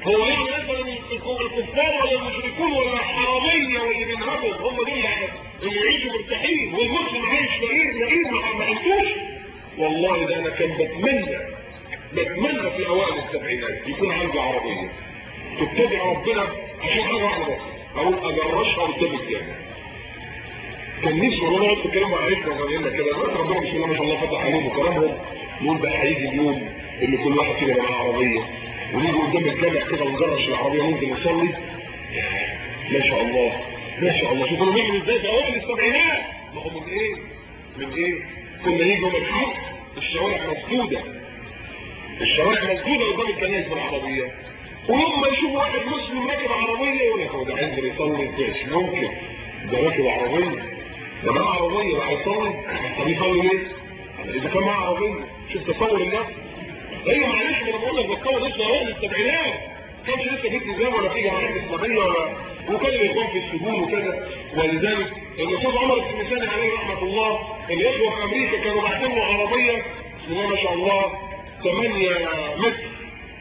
هو يعني مثلا الكفار ولا المشركون ولا الحراميه واللي بينهبوا هم دول اللي يعيشوا مرتاحين والمسلم عايش فقير فقير ما عندوش والله ده انا كان بتمنى بتمنى في اوائل السبعينات يكون عندي عربيه تتبع ربنا عشان حاجه واحده بس اقول اجرشها قدام الجامع كان نفسي والله نقعد نتكلم مع عيلتنا وزمايلنا كده دلوقتي ربنا بسم الله ما شاء الله فتح عليهم وكرمهم نقول بقى هيجي اليوم اللي كل واحد فينا معاه عربيه ونيجي قدام الجامع كده ونجرش العربيه وننزل نصلي ما شاء الله ما شاء الله شوفوا بنعمل ازاي في اوائل السبعينات ما هو من ايه؟ من ايه؟ كنا نيجي يوم الحد الشوارع مسدوده الشوارع مسدوده قدام الكنائس بالعربيه ويوم ما يشوف واحد مسلم راكب عربيه يقول لك هو ده عايز يصلي مش ممكن ده راكب عربيه ده معاه عربيه راح يصلي طب يصلي ليه؟ اذا كان معاه عربيه شوف تصور الناس ايوه معلش انا بقول لك بتصور لسه اوائل السبعينات كانش لسه في التزام ولا في جماعات اسلاميه ولا وكان الاخوان في السجون وكذا ولذلك الاستاذ عمر التلمساني عليه رحمه الله الاخوه في امريكا كانوا باعتين له عربيه بسم الله ما شاء الله 8 متر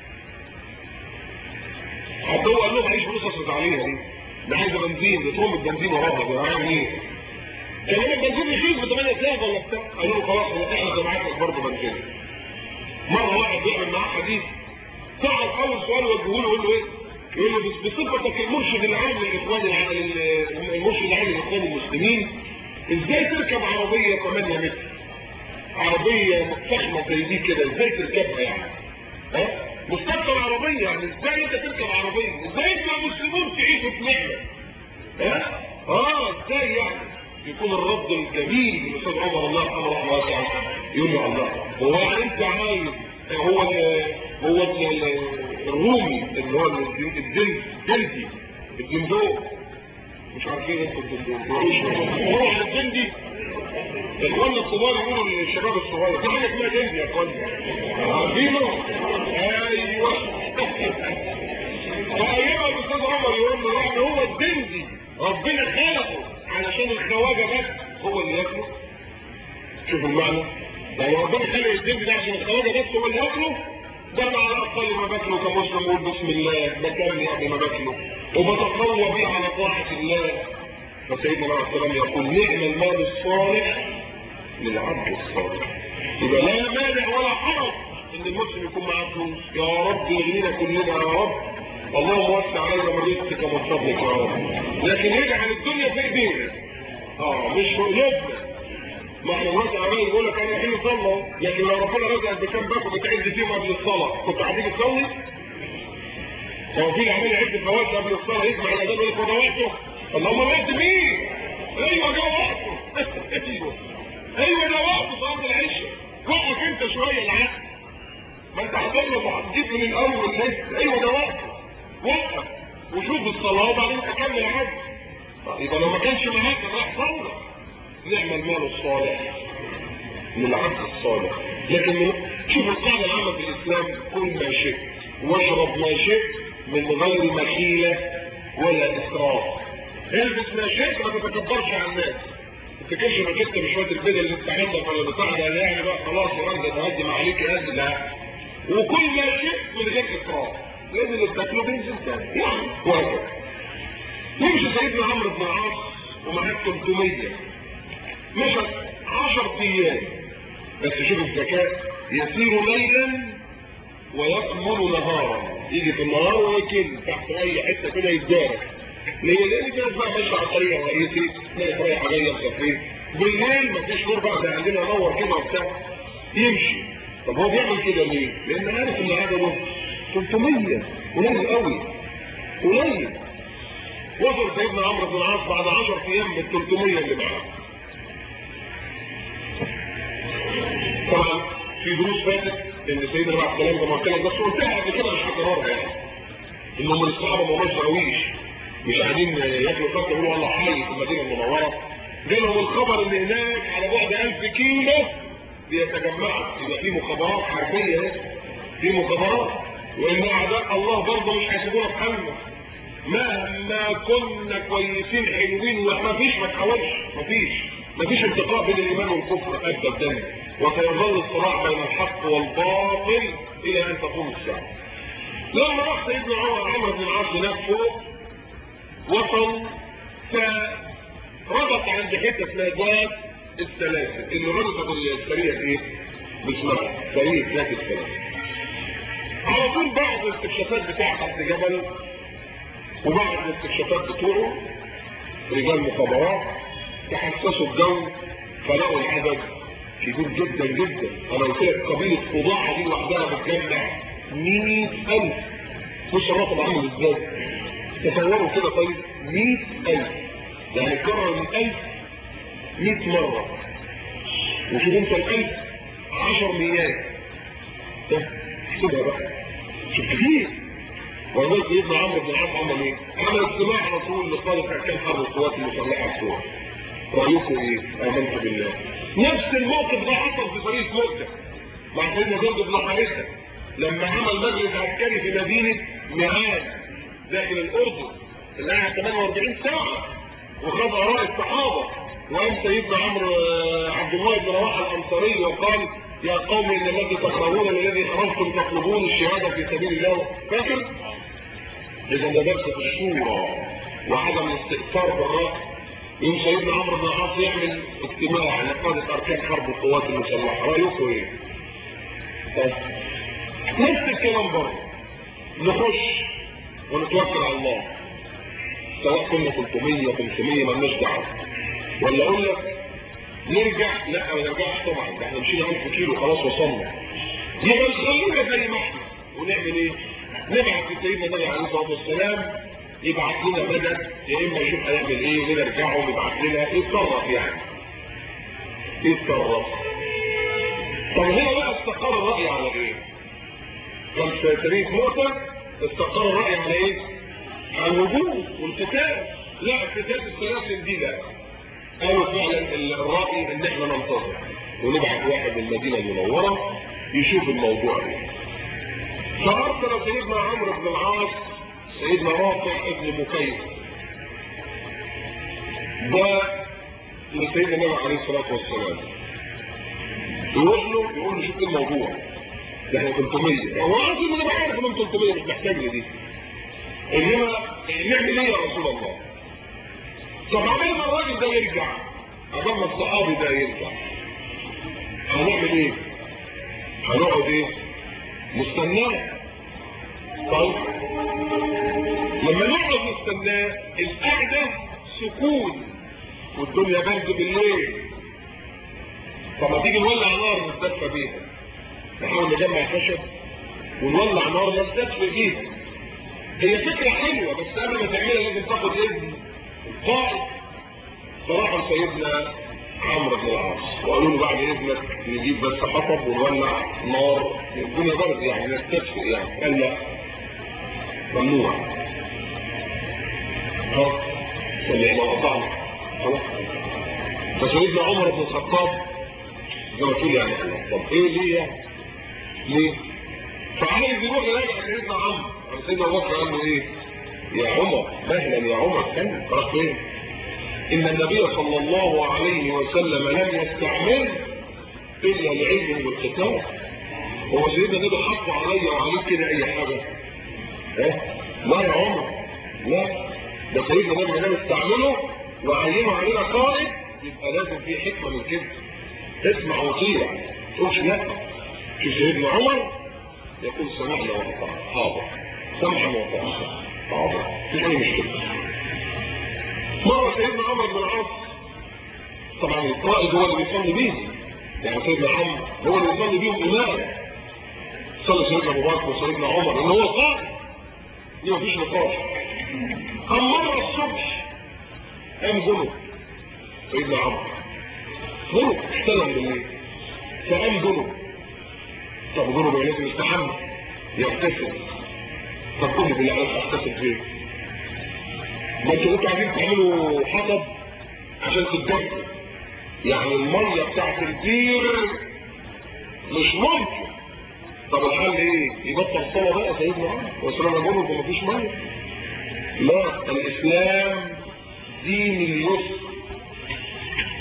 حتى هو قال لهم معيش فلوس اصرف عليها دي ده عايزه بنزين بتقوم البنزين وراها ده عامل ايه؟ كان هو البنزين رخيص ب 8 ساعات ولا بتاع قالوا له خلاص احنا سمعتك برضه بنزين مره واحد بيعمل معاه حديث صعب اول سؤال وجهه له يقول له ايه؟ يقول له بصفتك المرشد العام للاخوان المرشد العام للاخوان المسلمين ازاي تركب عربيه 8 متر؟ عربيه فخمه زي دي كده ازاي تركبها يعني؟ ها؟ مستقبل عربيه يعني ازاي انت تركب عربيه؟ ازاي انت المسلمون تعيشوا في نعمه؟ ها؟ اه ازاي يعني؟ يكون الرد الجميل للاستاذ عمر الله يرحمه رحمه واسعه يقول له الله هو يعني انت عايز هو ال هو ال الرومي اللي هو الجلد جلدي الجندوق مش عارفين انتوا الجندوق هو على الجندي اخواننا الكبار يقولوا للشباب الصغير في حاجه اسمها جندي يا اخوانا عارفينه؟ ايوه فايما الاستاذ عمر يقول له يعني هو الجندي ربنا خلقه علشان الخواجه بس هو اللي ياكله شوف المعنى يعني ربنا خلق الجن ده عشان الخواجه بس هو اللي ياكله ده انا على الاقل ما باكله كمسلم اقول بسم الله بكمل قبل ما باكله وبتقوى بيه على طاعه الله فسيدنا عليه السلام يقول نعم المال الصالح للعبد الصالح يبقى لا مانع ولا حرج ان المسلم يكون معاه فلوس يا رب يغنينا كلنا يا رب اللهم وسع علينا من رزقك ومن فضلك يا رب لكن يجعل الدنيا في ايدينا اه مش في قلوبنا ما احنا دلوقتي عمال يقول لك انا رايحين نصلي لكن لو ربنا رزقك بكام باكو بتعد فيهم قبل الصلاه كنت هتيجي تصلي؟ هو في اللي عمال يعد فوائد قبل الصلاه يسمع الاذان يقول لك هو ده وقته؟ اللهم وقت مين؟ ايوه ده وقته ايوه ايوه ده وقته صلاه العشاء وقف انت شويه العقل ما انت هتطلب وهتجيب من الاول لسه ايوه ده وقته وقف وشوف الصلاه وبعدين تكمل عد يبقى لو ما كانش معاك راح صلى نعم المال الصالح للعبد الصالح لكن من شوف القاعده العامه في الاسلام كل ما شئت واشرب ما شئت من غير مخيله ولا اسراف البس ما شئت ما تتكبرش على الناس ما تفتكرش انك انت بشويه البدل اللي انت عندك ولا بتاع ده يعني بقى خلاص يا راجل ده هدي عليك قد لا وكل ما شئت من غير اسراف لان اللي بتاكله بينزل تاني يعني وهكذا يمشي سيدنا عمرو بن العاص ومعاه 300 مشى 10 ايام بس شوف الذكاء يسير ليلا ويكمل نهارا يجي في النهار ويكل تحت اي حته كده يتدارك ليه؟ لان في ناس بقى ماشيه على الطريق الرئيسي ناس رايحه جايه مسافرين بالليل مفيش نور بقى زي عندنا نور كده وبتاع يمشي طب هو بيعمل كده ليه؟ لان عارف ان عدده 300 قليل قوي قليل وصل سيدنا عمرو بن العاص بعد 10 ايام بال 300 اللي معاه طبعا في دروس فاتت ان سيدنا بعد الكلام ده ما قلت لك بس قلتها قبل كده مش هكررها يعني انهم الصحابه ما هماش دراويش مش قاعدين ياكلوا فته يقولوا الله حي في المدينه المنوره جالهم الخبر ان هناك على بعد 1000 كيلو بيتجمعوا يبقى في مخابرات حربيه اهي في مخابرات وان اعداء الله برضه مش هيسيبونا في حالنا مهما كنا كويسين حلوين وما فيش ما تحاولش ما فيش ما فيش انتقاء بين الايمان والكفر ابدا وسيظل الصراع بين الحق والباطل الى ان تقوم الساعه لما راح سيدنا عمر عمرو بن العاص هناك فوق وصل فربط عند حته اسمها ذات السلاسل اللي ربطت السريه ايه؟ باسمها سريه ذات السلاسل على طول بعض الاستكشافات بتاعت تحت جبل وبعض الاستكشافات بتوعه رجال مخابرات تحسسوا الجو فلقوا العدد كبير جدا جدا انا قلت لك قبيله فضاعه دي لوحدها بتجمع 100000 بص الرقم عامل ازاي تصوروا كده طيب 100000 يعني كرر من 1000 100 مره وشوف انت ال 1000 10 ميات احسبها بقى شوف كتير والله سيدنا عمرو بن العاص عمل ايه؟ عمل اجتماع رسول لقاده اركان حرب القوات المسلحه الكوره رايكم ايه؟ امنت بالله نفس الموقف ده حصل في طريق مؤتة مع سيدنا زيد بن حارثه لما عمل مجلس عسكري في مدينه ميعان داخل الاردن اللي قعد 48 ساعه وخد اراء الصحابه وقام سيدنا عمرو عبد الله بن رواحه الانصاري وقال يا قوم ان الذي تكرهون الذي خرجتم تطلبون الشهاده في سبيل الله فاكر؟ اذا ده درس في الشورى وعدم الاستئثار بالراي يوم سيدنا عمرو بن العاص يعمل اجتماع لقاده اركان حرب القوات المسلحه رايكم ايه؟ نفس الكلام برضه نخش ونتوكل على الله سواء كنا 300 500 مالناش دعوه ولا اقول لك نرجع لا ما نرجعش طبعا ده احنا مشينا 1000 كيلو خلاص وصلنا يبقى نخلينا زي ما احنا ونعمل ايه؟ نبعت لسيدنا النبي عليه الصلاه والسلام يبعت لنا مدد يا اما يشوف هيعمل ايه ونرجعه ونبعت لنا يتصرف يعني يتصرف طب هنا بقى استقر الراي على ايه؟ كان في تاريخ موسى استقر الراي على ايه؟ على الهجوم والقتال لا قتال السلاسل دي لا قالوا فعلا الراي ان احنا ننتظر ونبعت واحد من المدينه المنوره يشوف الموضوع ده فارسل سيدنا عمرو بن العاص سيدنا رافع ابن مكيف ده لسيدنا النبي عليه الصلاه والسلام يروح له يقول له شوف الموضوع ده احنا 300 هو عارف ان انا عارف ان 300 مش محتاج دي انما نعمل ايه يا رسول الله طب عمال ما الراجل ده يرجع عمال ما الصحابي ده يرجع هنعمل ايه هنقعد ايه نستناه طيب لما نقعد نستناه القعده سكون والدنيا برد بالليل طب ما تيجي نولع نار نتدفى بيها نحاول نجمع خشب ونولع نار نتدفى بيها هي فكره حلوه بس قبل ما تعملها لازم تاخد اذن القائد فراحوا سيدنا عمرو بن العاص وقالوا له بعد اذنك نجيب بس حطب ونولع نار الدنيا برد يعني نستدفئ يعني قال لا ممنوع خلاص سمعنا وقطعنا خلاص فسيدنا عمر بن الخطاب زي ما تقول يعني طب ايه ليه يعني؟ ليه؟ فعايز يروح يراجع سيدنا عمرو سيدنا ابو بكر قال له ايه؟ يا عمر مهلا يا عمر استنى راح فين؟ ان النبي صلى الله عليه وسلم لم يستعمل الا لعلمه بالقتال هو سيدنا النبي حط عليا وعليك كده اي حاجه ها؟ لا يا عمر لا ده سيدنا النبي لم يستعمله وعينه علينا قائد يبقى لازم في حكمه من كده اسمع وطيع تقولش لا شوف سيدنا عمر يقول سمعنا وطاعنا حاضر سمعا وطاعنا حاضر في اي مشكله مرة سيدنا عمر بن العاص طبعا القائد هو اللي بيصلي بيهم يعني سيدنا عمر هو اللي بيصلي بيهم إمام صلي سيدنا أبو بكر وسيدنا عمر لأن هو القائد دي مفيش نقاش قام مرة الصبح قام جنب سيدنا عمر جنب احتلم بالليل فقام جنب طب جنب يعني لازم يستحمل يغتسل طب قول لي بالله عليك اغتسل فين؟ ما انتوا انتوا عايزين تعملوا حطب عشان تتدفوا يعني الميه بتاعت البير مش ممكن طب الحل ايه؟ يبطل صلاه بقى سيدنا عمر وسلام جنب ومفيش ميه لا الاسلام دين اليسر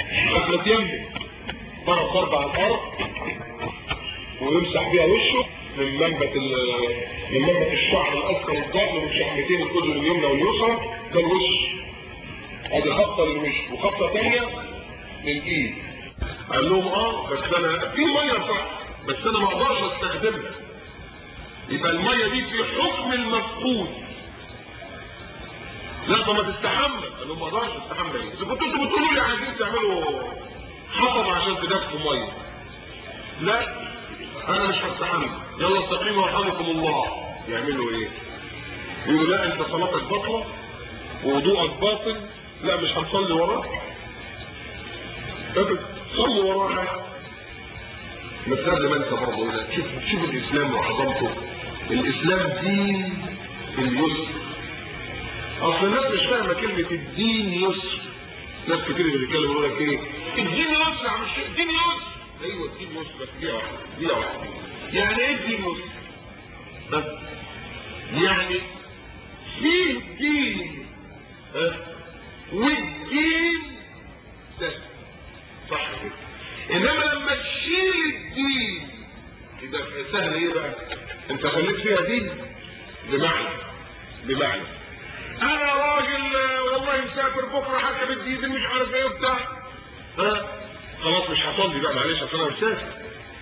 حفلة يمه ضرب ضرب على الارض ويمسح بيها وشه من منبت من منبت الشعر الاسفل الظهر من شحمتين الكل اليمنى واليسرى ده الوش ادي خبطه للوش وخبطه ثانيه للايد قال لهم اه بس انا في ميه صح بس انا ما اقدرش استخدمها يبقى الميه دي في حكم المفقود لا طب ما تستحمل قال لهم ما اقدرش استحمل ايه اذا كنتوا انتوا بتقولوا لي عايزين تعملوا حطب عشان تدفوا ميه لا انا مش هستحمل يلا استقيموا وارحمكم الله يعملوا ايه يقولوا لا انت صلاتك باطله ووضوءك باطل لا مش هنصلي وراك ابدا صلوا وراها بس قبل ما انسى برضه هنا شوف شوف الاسلام وعظمته الاسلام دين اليسر اصل الناس مش فاهمه كلمه الدين يسر ناس كتير اللي بيتكلموا يقول لك ايه الدين يسر يا عم الشيخ الدين يسر ايوه الدين يسر بس دي واحده دي واحده يعني ايه الدين يسر بس يعني في دين ها والدين سهل صح كده انما لما تشيل الدين كده سهل ايه بقى انت خليت فيها دين بمعنى بمعنى انا راجل والله مسافر بكره هركب الديزل مش عارف ايه وبتاع ها خلاص مش هصلي بقى معلش عشان انا مسافر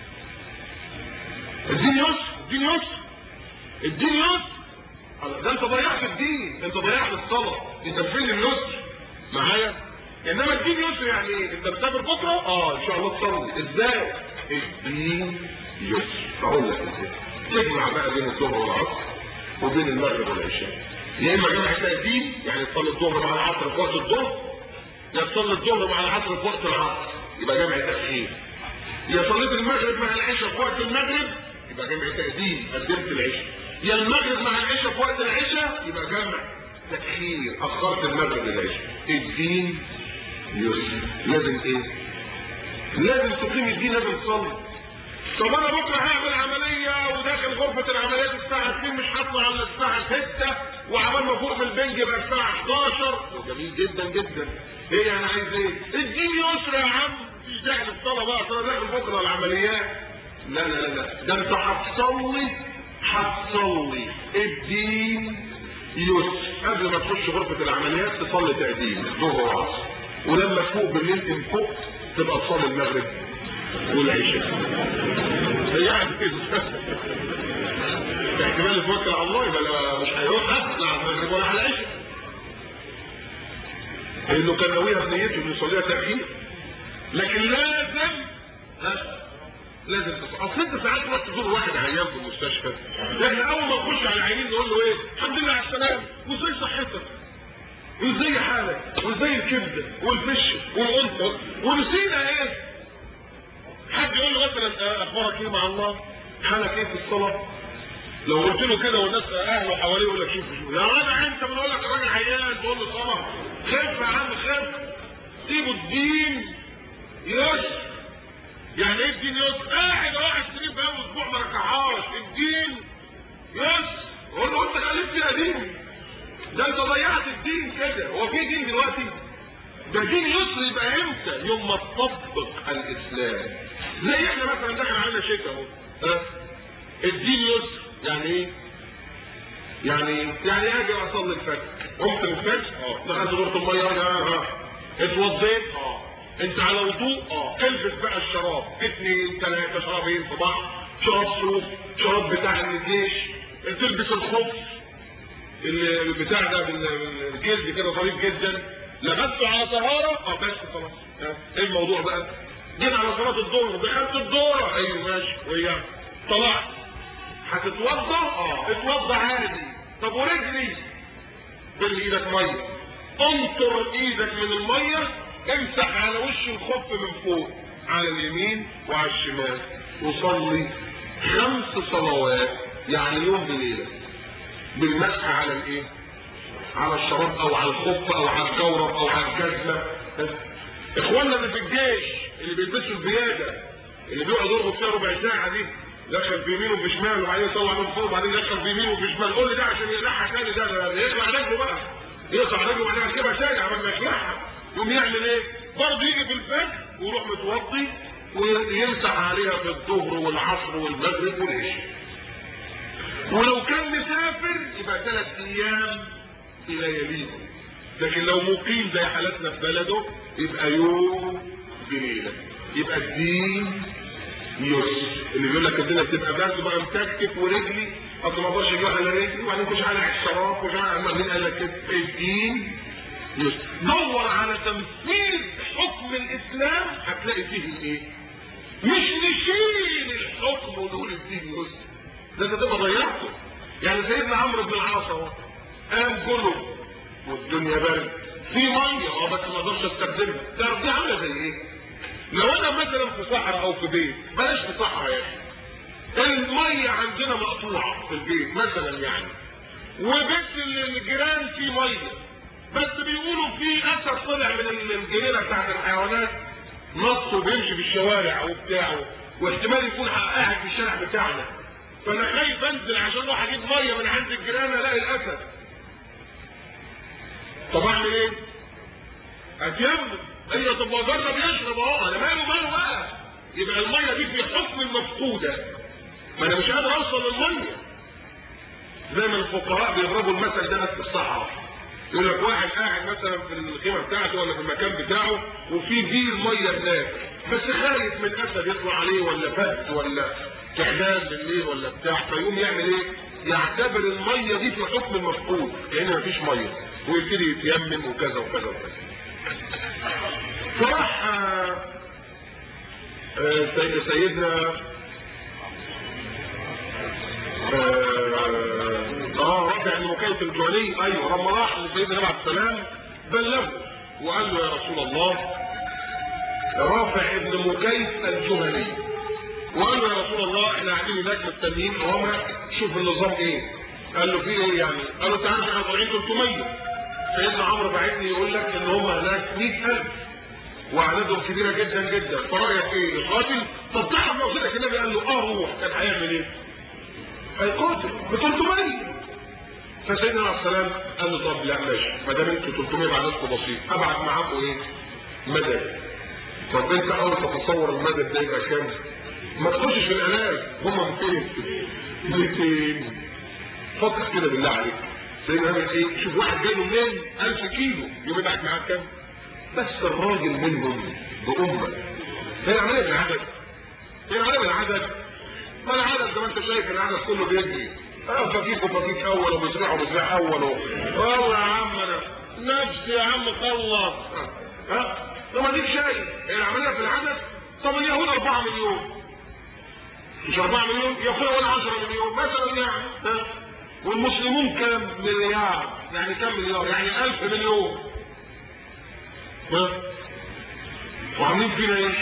الدين يسر الدين يسر الدين يسر ده انت ضيعت الدين انت ضيعت الصلاه انت فين اليسر معايا انما الدين يسر يعني ايه انت مسافر بكره اه ان شاء الله تصلي ازاي الدين يسر اقول لك ازاي تجمع بقى بين الظهر والعصر وبين المغرب والعشاء يا اما جمع تقديم يعني تصلي الظهر مع العصر في وقت الظهر يا تصلي الظهر مع العصر في وقت العصر يبقى جمع تاخير يا صليت المغرب مع العشاء في وقت المغرب يبقى جمع تقديم قدمت العشاء يا المغرب مع العشاء في وقت العشاء يبقى جمع تاخير اخرت المغرب للعشاء الدين يسر لازم ايه لازم تقيم الدين لازم تصلي طب انا بكره هعمل عمليه وداخل غرفه العمليات الساعه 2 مش هطلع الا الساعه 6 وعمال ما فوق من البنج يبقى الساعه 11 جميل جدا جدا ايه يعني عايز ايه الدين يسر يا عم مفيش داعي للصلاه بقى اصل انا داخل بكره العمليات لا لا لا لا ده انت هتصلي هتصلي الدين يسر قبل ما تخش غرفه العمليات تصلي تقديم ظهر وعصر ولما تفوق بالليل تنفق تبقى تصلي المغرب والعشاء يعني كده احتمال يتوكل على الله يبقى مش هيروح اصلا على المغرب ولا على العشاء لانه كان ناويها بنيته انه يصليها تاخير لكن لازم ها لازم تصلي اصل انت ساعات تروح تزور واحد عيان في المستشفى احنا اول ما نخش على العيانين نقول له ايه الحمد لله على السلامه وازاي صحتك وازاي حالك وازاي الكبده والفش والقنطه ونسينا ايه حد يقول له مثلا اخبارك ايه مع الله حالك ايه في الصلاه لو قلت له كده والناس اهله حواليه يقول لك شوف شوف يا جدع انت بنقول لك الراجل عيان تقول له صلاه خف يا عم خف سيبوا الدين يسر يعني ايه الدين يسر قاعد واحد سنين بقى اسبوع ما ركعهاش الدين يسر قول له انت خليت فيها دين ده انت ضيعت الدين كده هو في دين دلوقتي ده دين يسر يبقى امتى يوم ما تطبق الاسلام زي احنا مثلا داخل علينا شتاء اهو ها الدين يسر يعني ايه يعني يعني اجي اصلي الفجر قمت من الفجر اه دخلت دورة الميه اه اه اتوضيت اه انت على وضوء اه البس بقى الشراب اثنين ثلاثة شرابين في بعض شراب صوف شراب بتاع الجيش تلبس الخف البتاع ده بالجلد كده ظريف جدا لبسته على طهارة اه بس خلاص ايه الموضوع بقى جيت على صلاة الظهر دخلت الدورة ايوه ماشي وياك طلعت هتتوضى اه اتوضى عادي طب ورجلي بل ايدك ميه انطر ايدك من الميه امسح على وش الخف من فوق على اليمين وعلى الشمال وصلي خمس صلوات يعني يوم بليله بالمسح على الايه على الشراب او على الخف او على الجورب او على الجزمه اخواننا اللي في الجيش اللي بيلبسوا الزياده اللي بيقعد يربط فيها ربع ساعه دي دخل في يمين وفي شمال وبعدين يطلع من فوق وبعدين دخل في يمين وفي شمال قول لي ده عشان يقلعها تاني ده, ده يقلع رجله بقى يقطع رجله وبعدين يركبها تاني عمال ما يقلعها يقوم يعمل ايه؟ برضه يجي في الفجر ويروح متوضي ويمسح عليها في الظهر والعصر والمغرب والعشاء ولو كان مسافر يبقى ثلاث ايام بلياليه لكن لو مقيم زي حالتنا في بلده يبقى يوم بليله يبقى الدين يسر اللي بيقول لك الدنيا بتبقى برد بقى متكتك ورجلي اصل ما اقدرش اجي على رجلي وبعدين مش على الشراب ومش على مين قال لك كده الدين يسر دور على تنفيذ حكم الاسلام هتلاقي فيه الايه مش نشيل الحكم ونقول الدين يسر ده انت تبقى ضيعته يعني سيدنا عمرو بن العاص اهو قام جنب والدنيا برد في ميه اه بس ما اقدرش استخدمها تعرف دي عامله زي ايه لو انا مثلا في صحراء او في بيت بلاش في صحراء يعني الميه عندنا مقطوعه في البيت مثلا يعني وبيت الجيران فيه ميه بس بيقولوا في اسد طلع من الجنينه بتاعت الحيوانات نط وبيمشي في الشوارع وبتاعه واحتمال يكون قاعد في الشارع بتاعنا فانا خايف انزل عشان اروح اجيب ميه من عند الجيران الاقي الاسد طب اعمل ايه؟ اتيمم ايوه طب ما جرب يشرب اهو انا ماله ماله بقى يبقى الميه دي في حكم المفقوده ما انا مش قادر اوصل للميه زي ما الفقهاء بيضربوا المثل ده في الصحراء يقول لك واحد قاعد مثلا في الخيمه بتاعته ولا في المكان بتاعه وفي بير ميه هناك بس خايف من اسد يطلع عليه ولا فهد ولا تعبان بالليل ولا بتاع فيقوم يعمل ايه؟ يعتبر الميه دي في حكم المفقود كان مفيش ميه ويبتدي يتيمم وكذا وكذا وكذا فراح آه سيدنا اه رافع بن مكيف الجهني ايوه لما راح لسيدنا النبي عليه السلام بلغه وقال له يا رسول الله رافع بن مكيف الجهني وقال له يا رسول الله احنا قاعدين هناك مستنيين وهم شوف النظام ايه قال له في ايه يعني قال له انت عارف احنا طالعين 300 سيدنا عمرو بعتني يقول لك ان هم هناك 100000 واعدادهم كبيره جدا جدا فرايك ايه القاتل طب تعرف لو كده النبي قال له اه روح كان هيعمل ايه هيقاتل ب 300 فسيدنا عليه السلام قال له طب لا ماشي ما دام انتوا 300 عددكم بسيط ابعت معاكم ايه مدد طب انت اول ما تتصور المدد ده يبقى كام ما تخشش في الالاف هم 200 200 فكر كده بالله عليك سيدنا عمل ايه شوف واحد جاي له منين 1000 كيلو يوم يبعت معاه كام بس الراجل منهم بأمة هي العملية بالعدد هي العملية بالعدد ما العدد زي ما انت شايف العدد كله بيجري اه فكيك وفكيك اول ومزرع ومزرع اول والله يا عم انا نفسي يا عم خلص ها طب اديك شايف هي العملية في العدد طب اليهود 4 مليون مش 4 مليون يا اخويا ولا 10 مليون مثلا يعني ها والمسلمون كام مليار يعني كام مليار يعني 1000 مليون ها وعاملين فينا ايه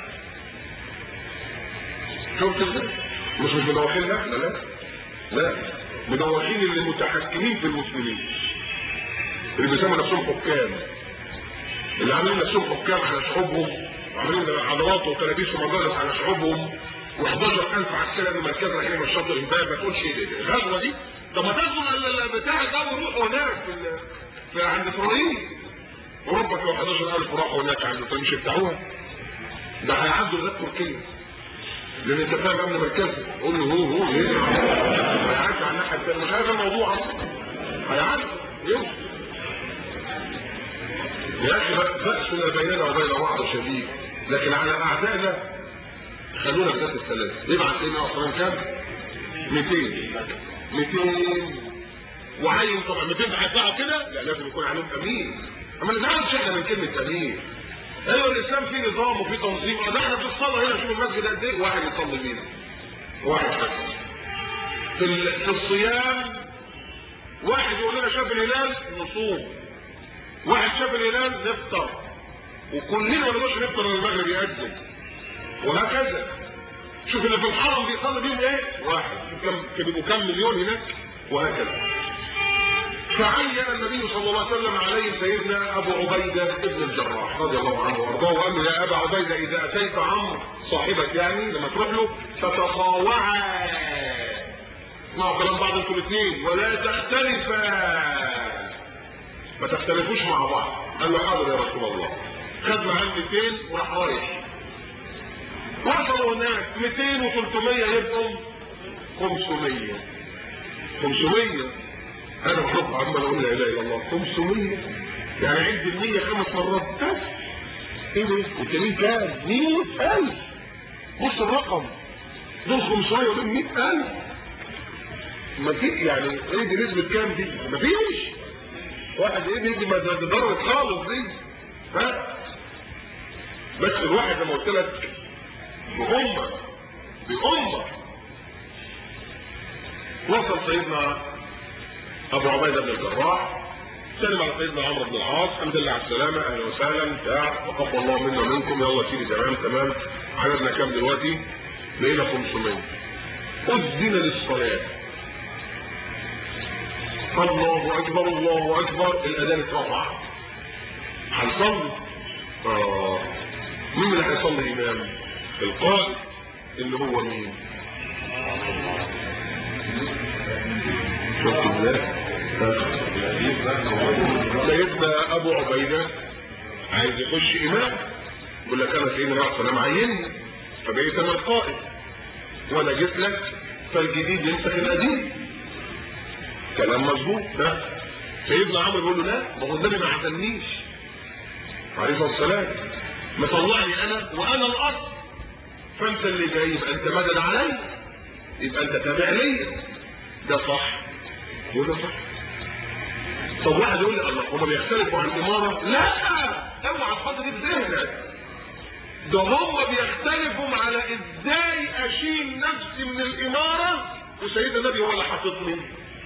شفت ازاي مش مش مدوخين لا لا لا لا مدوخين اللي متحكمين في المسلمين اللي بيسموا نفسهم حكام اللي عاملين نفسهم حكام على شعوبهم وعاملين عضلات وتلابيس ومجالس على شعوبهم و11000 عسكري مركز رايحين من الشاطئ امبارح ما تقولش ايه ده الغزوه دي طب ما تاخدوا بتاع ده وروحوا هناك في, في عند اسرائيل اوروبا فيها 11000 راحوا هناك عند اسرائيل مش يفتحوها ده هيعدوا لغايه تركيا لان انت فاهم امن مركزي قول له هو هو هيعدي على الناحيه الثانيه مش عارف الموضوع اصلا هيعدي يمشي يا اخي بأسنا بيننا وبين بعض شديد لكن على اعدائنا خلونا في ذات الثلاث يبعت لنا اصلا كام 200 200 وعين طبعا 200 هيطلعوا كده لا لازم يكون عليهم امين اما نزعلش احنا من كلمه امين ايوه الاسلام فيه نظام وفيه تنظيم ده احنا في الصلاه هنا شوف المسجد قد ايه واحد يصلي مين واحد بس في, في الصيام واحد يقول لنا شاف الهلال نصوم واحد شاف الهلال نفطر وكلنا ما نقدرش نفطر لما المغرب يأذن وهكذا شوف اللي في الحرم بيصلي بيهم ايه واحد كم بيبقوا كام مليون هناك وهكذا فعين النبي صلى الله عليه وسلم عليه سيدنا ابو عبيده ابن الجراح رضي الله عنه وارضاه وقال له يا ابا عبيده اذا اتيت عمرو صاحبك يعني لما تروح له فتطاوعا اسمعوا كلام بعض انتوا الاثنين ولا تختلفا ما تختلفوش مع بعض قال له حاضر يا رسول الله خد معاه 200 وراح رايح وصلوا هناك 200 و300 يبقوا 500 500 انا بحط عمال اقول لا اله الا الله 500 يعني عد ال 100 خمس مرات بس ايه ده؟ التانيين كام؟ 100000 بص الرقم دول 500 ودول 100000 ما في يعني ايه دي نسبة كام دي؟ ما فيش واحد ايه بيجي ما ده ضربت خالص دي ها بس الواحد زي ما قلت لك بأمة بأمة وصل سيدنا ابو عبيدة بن الجراح سلم على سيدنا عمرو بن العاص الحمد لله على السلامة اهلا وسهلا بتاع تقبل الله منا ومنكم يلا سيدي تمام تمام عددنا كام دلوقتي؟ بقينا 500 أذن للصلاة الله أكبر الله أكبر الأذان اترفع هنصلي آه مين اللي هيصلي إمام؟ القائد اللي هو مين؟ شفت ازاي؟ سيدنا أبو عبيدة عايز يخش إمام يقول لك أنا سيدنا رأس أنا معيني فبقيت أنا القائد وأنا جيت لك فالجديد ينسخ القديم كلام مظبوط ده سيدنا عمرو بيقول له لا ما هو النبي ما عزمنيش عليه الصلاه والسلام مطلعني انا وانا الاصل فانت اللي جاي يبقى انت مدد علي يبقى انت تابع لي ده صح وده صح طب واحد يقول لي الله هما بيختلفوا عن الاماره لا اوعى تحط دي في ذهنك ده هم بيختلفوا على ازاي اشيل نفسي من الاماره وسيدنا النبي هو اللي حاططني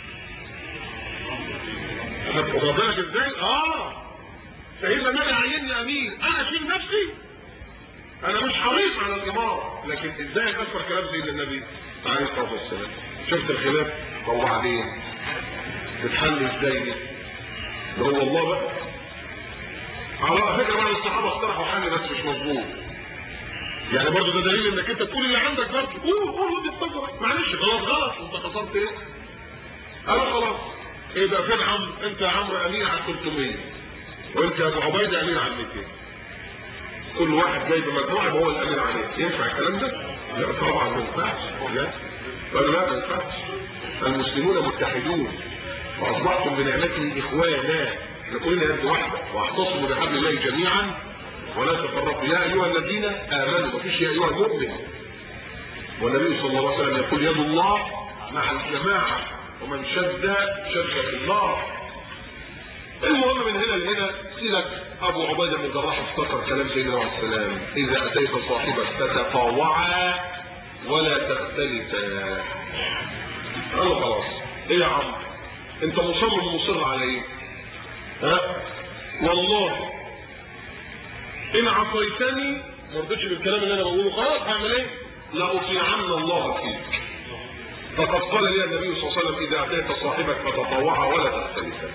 واخد بالك ازاي؟ اه سيدنا النبي عيني امين انا اشيل نفسي انا مش حريص على الاماره لكن ازاي اكثر كلام سيدنا النبي عليه الصلاه والسلام شفت الخلاف طب وبعدين تتحل ازاي دي؟ ده هو الله بقى على فكره بعض الصحابه اقترحوا حل بس مش مظبوط يعني برضه ده دليل انك انت تقول اللي عندك برضه قول قول ودي بتجرى معلش خلاص غلط انت خسرت ايه؟ انا خلاص ايه بقى فين عمرو انت يا عمرو امين على 300 وانت يا ابو عبيده امين على 200 كل واحد جاي بمجموعه وهو الامين عليه ينفع الكلام ده؟ لا طبعا ما ينفعش لا ولا لا ما ينفعش المسلمون متحدون واصبحتم بنعمته اخوانا احنا كلنا يد واحده واعتصموا بحبل الله جميعا ولا تفرقوا يا ايها الذين امنوا مفيش يا ايها المؤمن والنبي صلى الله عليه وسلم يقول يد الله مع الجماعه ومن شد شد في النار المهم من هنا لهنا سيرة ابو عبيدة بن الجراح افتكر كلام سيدنا عليه السلام اذا اتيت صاحبك فتطاوعا ولا تختلفا قال خلاص ايه يا عم انت مصمم مصر على ايه ها والله ان عصيتني ما رضيتش بالكلام اللي انا بقوله خلاص هعمل ايه لا اطيعن الله فيك فقد قال لي النبي صلى الله عليه وسلم اذا اتيت صاحبك فتطوع ولا تختلف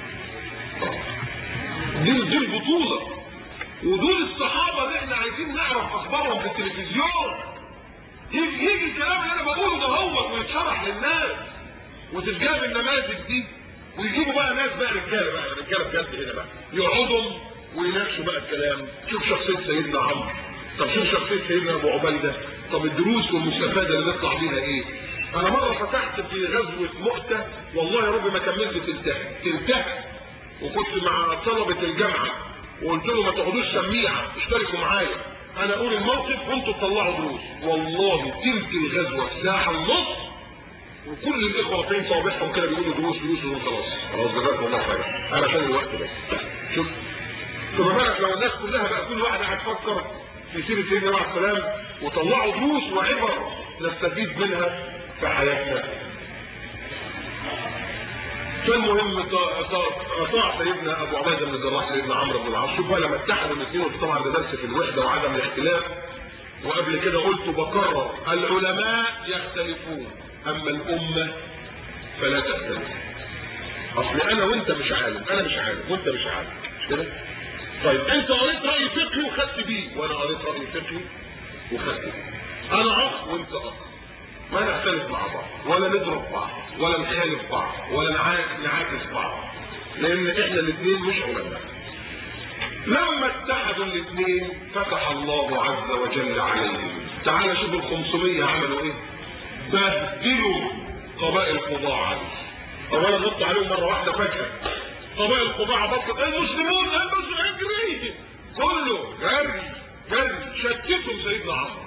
دي دي البطوله ودول الصحابه اللي احنا عايزين نعرف اخبارهم في التلفزيون يجي يجي الكلام اللي انا بقوله ده هو ويتشرح للناس وتتجاب النماذج دي ويجيبوا بقى ناس بقى رجاله بقى رجاله بجد هنا بقى يقعدوا ويناقشوا بقى الكلام شوف شخصيه سيدنا عمرو طب شوف شخصيه سيدنا ابو عبيده طب الدروس والمستفاده اللي نطلع بيها ايه انا مره فتحت في غزوه مؤته والله يا رب ما كملت تلتحي تلتحي وكنت مع طلبه الجامعه وقلت لهم ما تقعدوش سميعه اشتركوا معايا انا اقول الموقف وانتوا تطلعوا دروس والله تلت الغزوه ساعه ونص وكل الاخوه رافعين صوابعهم كده بيقولوا دروس دروس دروس خلاص خلاص جزاكم الله خير انا عشان الوقت بس شوف فما بالك لو الناس كلها بقى كل واحد قاعد يفكر في سيره سيدنا عليه السلام وطلعوا دروس وعبر نستفيد منها في حياتنا فالمهم اطاع سيدنا ابو عبيده بن الجراح سيدنا عمرو بن العاص شوف بقى لما اتحدوا الاثنين طبعا ده درس في الوحده وعدم الاختلاف وقبل كده قلت بكرر العلماء يختلفون اما الامه فلا تختلف اصل انا وانت مش عالم انا مش عالم وانت مش عالم مش كده طيب انت قريت راي فقهي وخدت بيه وانا قريت راي فقهي وخدت بيه انا اخ وانت اخ ما نختلف مع بعض ولا نضرب بعض ولا نخالف بعض ولا نعاكس بعض لان احنا الاثنين مش علماء لما اتحدوا الاثنين فتح الله عز وجل عليهم تعال شوف ال 500 عملوا ايه بدلوا قبائل قضاعا اولا نط عليهم مره واحده فجاه قبائل قضاعا بطل المسلمون المسلمون اجري كله جري جري شتتهم سيدنا عمرو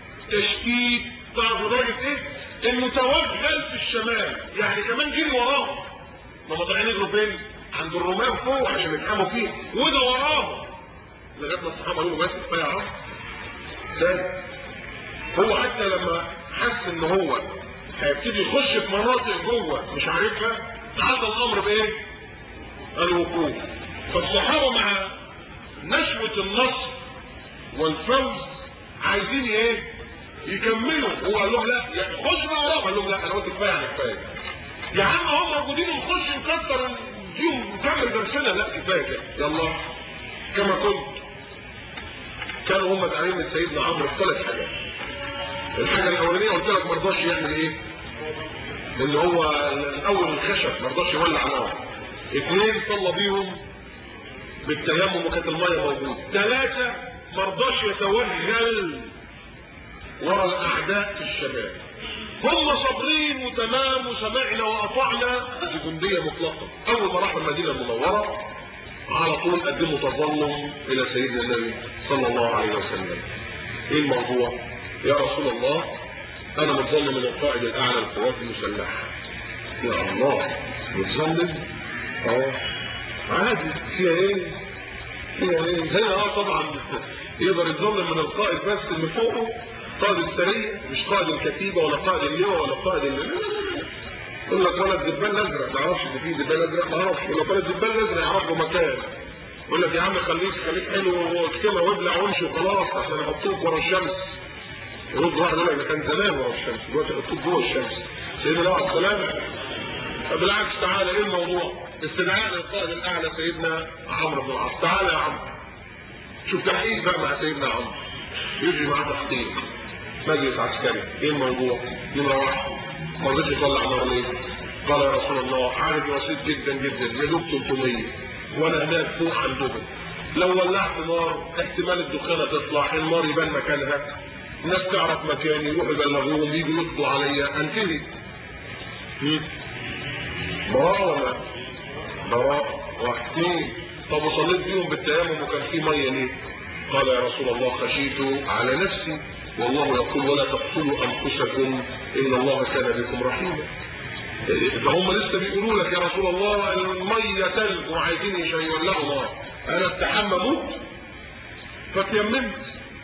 تشتيت تعرف لدرجه ايه انه توغل في الشمال يعني كمان جري وراهم ما هم طالعين يجروا فين عند الرومان فوق عشان يفهموا فيه وده وراهم لغايه ما الصحابه قالوا له بس كفايه يا عمرو ده هو حتى لما حس ان هو هيبتدي يخش في مناطق جوه مش عارفها عاد الامر بايه الوقوف فالصحابه مع نشوه النصر والفوز عايزين ايه يكملوا هو قال لهم لا يعني خش بقى وراهم قال لهم لا انا قلت كفايه يعني كفايه يا عم هم موجودين ونخش نكتر فيهم نكمل درسنا لا كفايه كده يلا كما كنت كانوا هم تعليم من سيدنا عمرو في ثلاث حاجات الحاجه الاولانيه قلت لك ما رضاش يعمل ايه اللي هو الاول الخشب ما رضاش يولع نار اثنين صلى بيهم بالتيمم وكانت الميه موجوده ثلاثه ما رضاش يتوغل ورا الاعداء في الشمال هم صابرين وتمام وسمعنا واطعنا دي جنديه مطلقه اول ما راحوا المدينه المنوره على طول قدموا تظلم الى سيدنا النبي صلى الله عليه وسلم ايه الموضوع يا رسول الله انا متظلم من القائد الاعلى للقوات المسلحه يا الله متظلم اه عادي فيها ايه فيها ايه هنا اه طبعا يقدر يتظلم من القائد بس اللي فوقه قائد السريه مش قائد الكتيبه ولا قائد اللواء ولا قائد ال... يقول لك ولد دبان ازرق ما يعرفش ان في دبان ازرق ما يعرفش يقول لك ولد دبان ازرق يعرف له مكان يقول لك يا عم خليك خليك حلو واكتمه وابلع وامشي وخلاص عشان يحطوك ورا الشمس يرد واحد يقول لك ده كان زمان ورا الشمس دلوقتي حطوك جوه الشمس سيدنا الله عليه السلام بالعكس تعالى ايه الموضوع استدعاء للقائد الاعلى سيدنا عمرو بن العاص تعالى يا عمرو شوف تحقيق بقى مع سيدنا عمرو يجري معاه تحقيق مجلس عسكري ايه الموضوع نمره واحد ما رضيتش يطلع نار ليه قال يا رسول الله عدد بسيط جدا جدا يا دوب 300 وانا هناك فوق عندهم لو ولعت نار احتمال الدخانه تطلع النار يبان مكانها الناس تعرف مكاني يروحوا يبلغوهم يجوا يقضوا عليا انتهي براءة ولا براءة واحد اثنين طب وصليت بيهم بالتيمم وكان في ميه ليه؟ قال يا رسول الله خشيت على نفسي والله يقول ولا تقتلوا انفسكم ان الله كان بكم رحيما ده هم لسه بيقولوا لك يا رسول الله الميه تلج وعايزين يولعوا نار انا استحمى موت فتيممت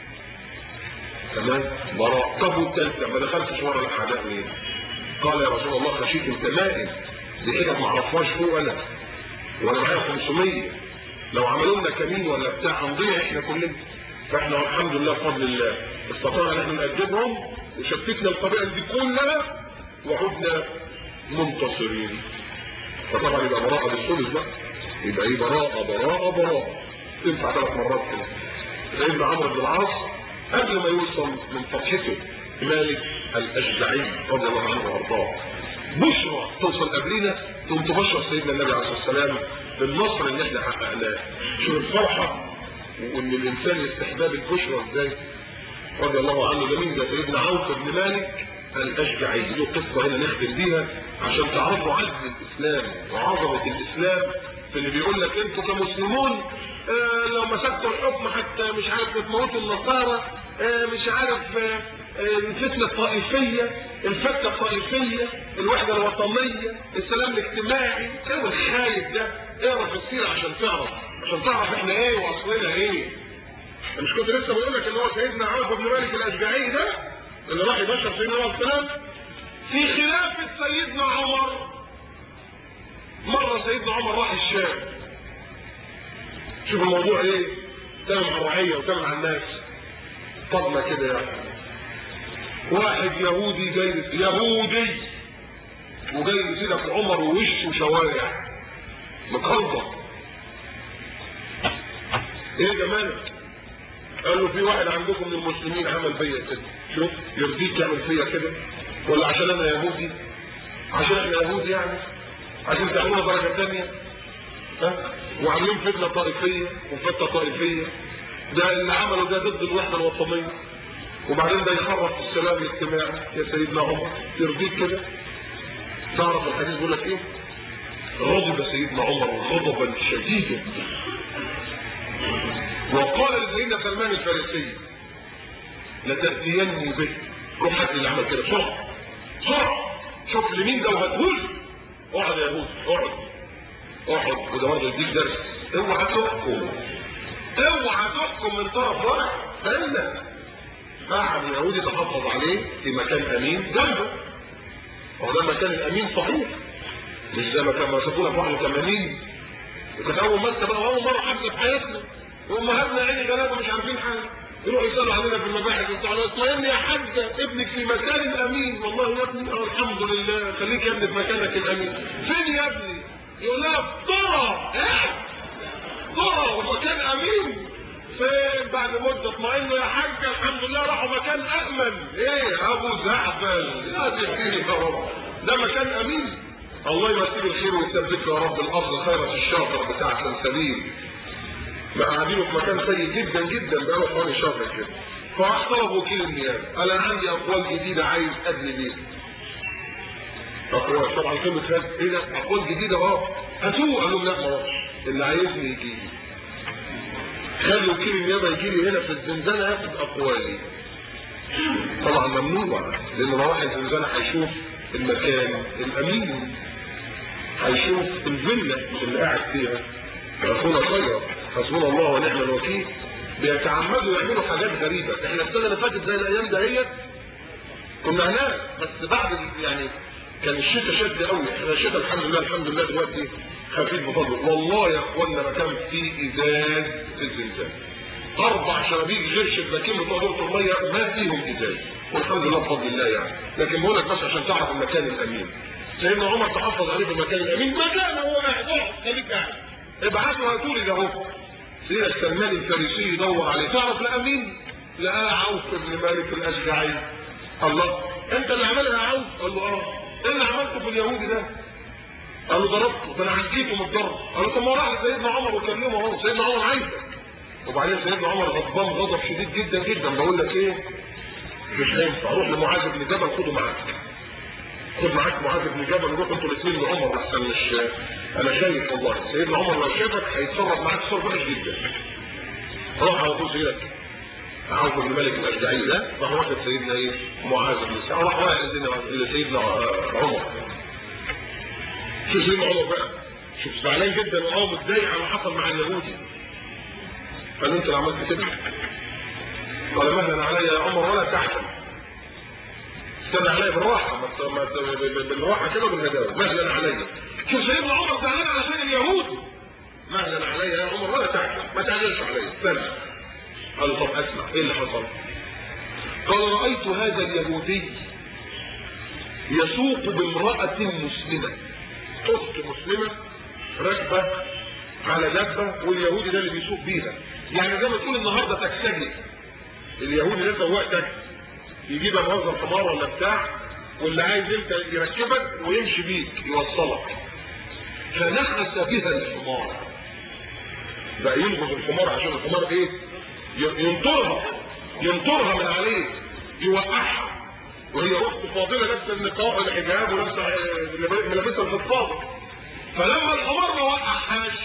تمام براء طب والثالثه ما دخلتش ورا الاعداء ليه؟ قال يا رسول الله خشيت التمائم دي حاجه ما اعرفهاش فوق انا وانا معايا 500 لو عملوا لنا كمين ولا بتاع هنضيع احنا كلنا فاحنا والحمد لله بفضل الله استطعنا ان احنا نقدمهم وشتتنا القبائل دي كلها وعدنا منتصرين فطبعا يبقى براءة بالثلث بقى يبقى ايه براءة براءة براءة تنفع ثلاث مرات كده سيدنا عمرو بن العاص قبل ما يوصل من فتحته مالك الاشجعي رضي الله عنه وارضاه بشرى توصل قبلنا تقوم تبشر سيدنا النبي عليه الصلاه والسلام بالنصر اللي احنا حققناه شوف الفرحه وان الانسان يستحباب البشرى ازاي رضي الله عنه ده مين ده سيدنا عوف بن مالك الاشجعي دي قصه هنا نختم بيها عشان تعرفوا عدل الاسلام وعظمه الاسلام في اللي بيقول لك انتوا كمسلمون آه لو مسكتوا الحكم حتى مش عارف تموتوا النصارى آه مش عارف آه الفتنة الطائفية الفتة الطائفية الوحدة الوطنية السلام الاجتماعي ايه الخايف ده اقرا في السيرة عشان تعرف عشان تعرف احنا ايه واصلنا ايه مش كنت لسه بقول لك ان هو سيدنا عوف بن مالك الاشجعي ده اللي راح يبشر سيدنا عليه السلام في خلافة سيدنا عمر مرة سيدنا عمر راح الشام شوف الموضوع ايه تمام على الرعية وتمام على الناس طبنا كده يعني واحد يهودي جاي يهودي وجاي يزيدك عمر ووشه شوارع مكربة ايه جمالك قال له في واحد عندكم من المسلمين عمل فيا كده شوف يرضيك يعمل فيا كده ولا عشان انا يهودي عشان احنا يهود يعني عشان تعملونا درجة تانية ها وعاملين فتنة طائفية وفتنة طائفية ده اللي عمله ده ضد الوحدة الوطنية وبعدين ده يخرب السلام الاجتماعي يا سيدنا عمر يرضيك كده تعرف الحديث بيقول لك ايه غضب سيدنا عمر غضبا شديدا وقال لسيدنا سلمان الفارسي لتأتيني به روح هات اللي عمل كده بسرعه بسرعه شوف لمين ده وهتقول اقعد يا يهود اقعد اقعد وده برضه يديك درس اوعى تحكم اوعى تحكم من طرف واحد استنى قعد اليهودي تحفظ عليه في مكان امين جنبه وده المكان الامين صحيح مش زي ما كان مسكونا في 81 وكانت اول مسكه بقى واول مره حد في حياتنا وامهاتنا عيني غلابه مش عارفين حاجه يروحوا يسالوا علينا في المباحث وبتاع اطمئن يا حاجه ابنك في مكان امين والله يا ابني آه الحمد لله خليك يا ابني في مكانك الامين فين يا ابني يقول لها ترى ترى ومكان امين فين بعد مده اطمئنوا يا حاجه الحمد لله راحوا مكان امن ايه ابو زعبل يا تهديني يا رب ده مكان امين الله يمسيه بالخير ويثبت يا رب الارض خيرة الشاطر بتاع سلسبيل بقى قاعدينه في مكان سيء جدا جدا بقاله حوالي شهر كده فراح طلب وكيل النيابه انا عندي اقوال جديده عايز ادلي بيها اقوال طبعا كلمه هات ايه ده اقوال جديده اه هاتوه قال لهم لا ما اروحش اللي عايزني يجي لي خلي وكيل النيابه يجي لي هنا في الزنزانه ياخد اقوالي طبعا ممنوع لان راح الزنزانه هيشوف المكان الامين هيشوف الفيلا اللي قاعد فيها رسول خير حسبنا الله ونعم الوكيل بيتعمدوا يعملوا حاجات غريبه احنا السنه اللي فاتت زي الايام دهيت كنا هناك بس بعد يعني كان الشتاء شد قوي احنا الشتاء الحمد لله الحمد لله دلوقتي خفيف بفضل والله يا اخوانا ما كان في ازاز في الزلزال اربع شبابيك غير شباكين بتوع دورة الميه ما فيهم ازاز والحمد لله بفضل الله يعني لكن بقول لك بس عشان تعرف المكان الامين سيدنا عمر تحفظ عليه في المكان الامين مكانه هو قاعد اقعد خليك قاعد ابعتوا هاتوا لي ده اهو سيدنا سلمان الفارسي يدور عليه تعرف لامين لقاه عوف بن مالك الاشجعي الله انت اللي عملها يا عوف قال له اه ايه اللي عملته في اليهودي ده قال له ضربته ده انا عديته من الضرب قال له طب ما راح لسيدنا عمر وكلمه اهو سيدنا عمر عايزك وبعدين سيدنا عمر غضبان غضب شديد جدا جدا بقول لك ايه مش هينفع روح لمعاذ بن جبل خده معاك خد معاك معاذ بن جبل روح انتوا الاثنين لعمر احسن مش انا خايف والله سيدنا عمر لو شافك هيتصرف معاك تصرف وحش جدا راح على طول سيدك عوف بن مالك الاشجعي ده راح واخد سيدنا ايه معاذ بن سعد راح رايح لسيدنا عمر شوف سيدنا عمر بقى شوف زعلان جدا وهو متضايق على اللي حصل مع اليهودي قال انت اللي عملت كده قال مهلا علي يا عمر ولا تحزن استنى عليا بالراحه ما بالراحه كده بالهداوه مهلا علي شوف سيدنا عمر زعلان علشان اليهود مهلا علي يا عمر ولا تحزن ما تعجلش علي استنى قال طب اسمع ايه اللي حصل قال رايت هذا اليهودي يسوق بامراه مسلمه اخت مسلمه راكبه على دابه واليهودي ده اللي بيسوق بيها يعني زي ما تقول النهارده تكسجي اليهودي ده سواق تاكسي يجيب موظف حمار ولا بتاع واللي عايز انت يركبك ويمشي بيك يوصلك فنخس بها الحمار بقى يلغز الحمار عشان الحمار ايه ينطرها ينطرها من عليه يوقعها وهي اخت فاضله لابسه النقاب الحجاب ولابسه ملابسها الفضفاضه فلما الحمار ما وقعهاش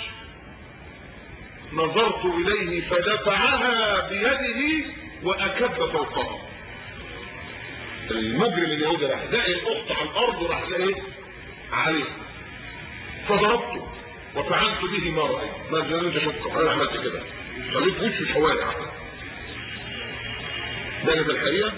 نظرت اليه فدفعها بيده واكب فوقها المجرم اليهودي راح زقي الاخت على الارض وراح ايه عليه فضربته وفعلت به ما رايت ما زال انت شفته انا عملت كده خليت وشي شوارع ده اللي الحقيقه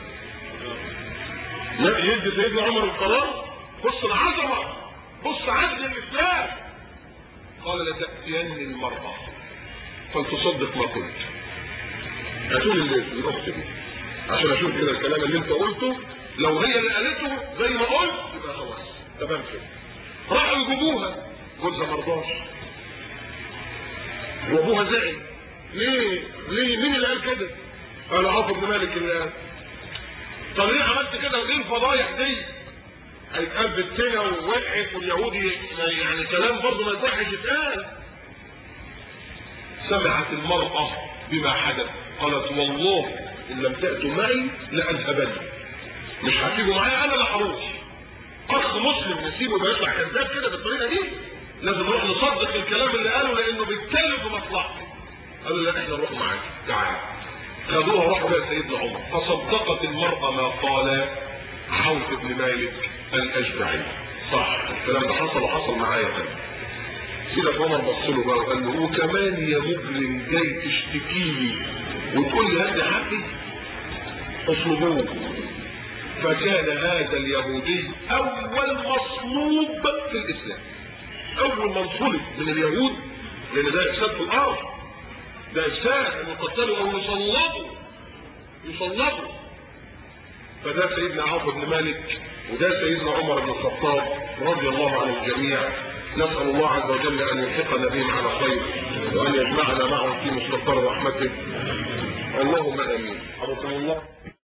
لا يدي سيدنا عمر القرار بص العظمه بص عدل الاسلام قال لتاتيني المراه فلتصدق ما قلت هاتوا لي الاخت دي عشان اشوف كده الكلام اللي انت قلته لو هي اللي قالته زي ما قلت يبقى خلاص تمام كده راحوا يجيبوها جوزها مرضاش وابوها زعل ليه ليه مين اللي قال كده قال عوف بن مالك اللي قال طب ليه عملت كده ليه الفضايح دي هيتقال بالسنه ووقعت واليهودي يعني كلام برضه ما يصحش يتقال سمعت المرأة بما حدث قالت والله ان لم تأتوا معي لأذهبني مش هتيجوا معايا انا لا هروح اخ مسلم نسيبه ما يطلع كذاب كده بالطريقه دي لازم نروح نصدق الكلام اللي قاله لانه بيتكلم في مصلحته قالوا لا احنا نروح معاك تعال خدوها راحوا بقى سيدنا عمر فصدقت المرأة ما قال عوف بن مالك الاشجعي صح الكلام ده حصل وحصل معايا كمان سيدنا عمر بص له بقى وقال له وكمان يا مجرم جاي تشتكي لي وتقول لي هدي حقي اطلبوه فكان هذا اليهودي اول مصلوب في الاسلام اول من صلب من اليهود لان ده افساد في الارض ده افساد ان يقتلوا او يصلبوا يصلبوا فده سيدنا عوف بن مالك وده سيدنا عمر بن الخطاب رضي الله عن الجميع نسال الله عز وجل ان يلحقنا بهم على خير وان يجمعنا معهم في مستقر رحمته اللهم امين حفظكم الله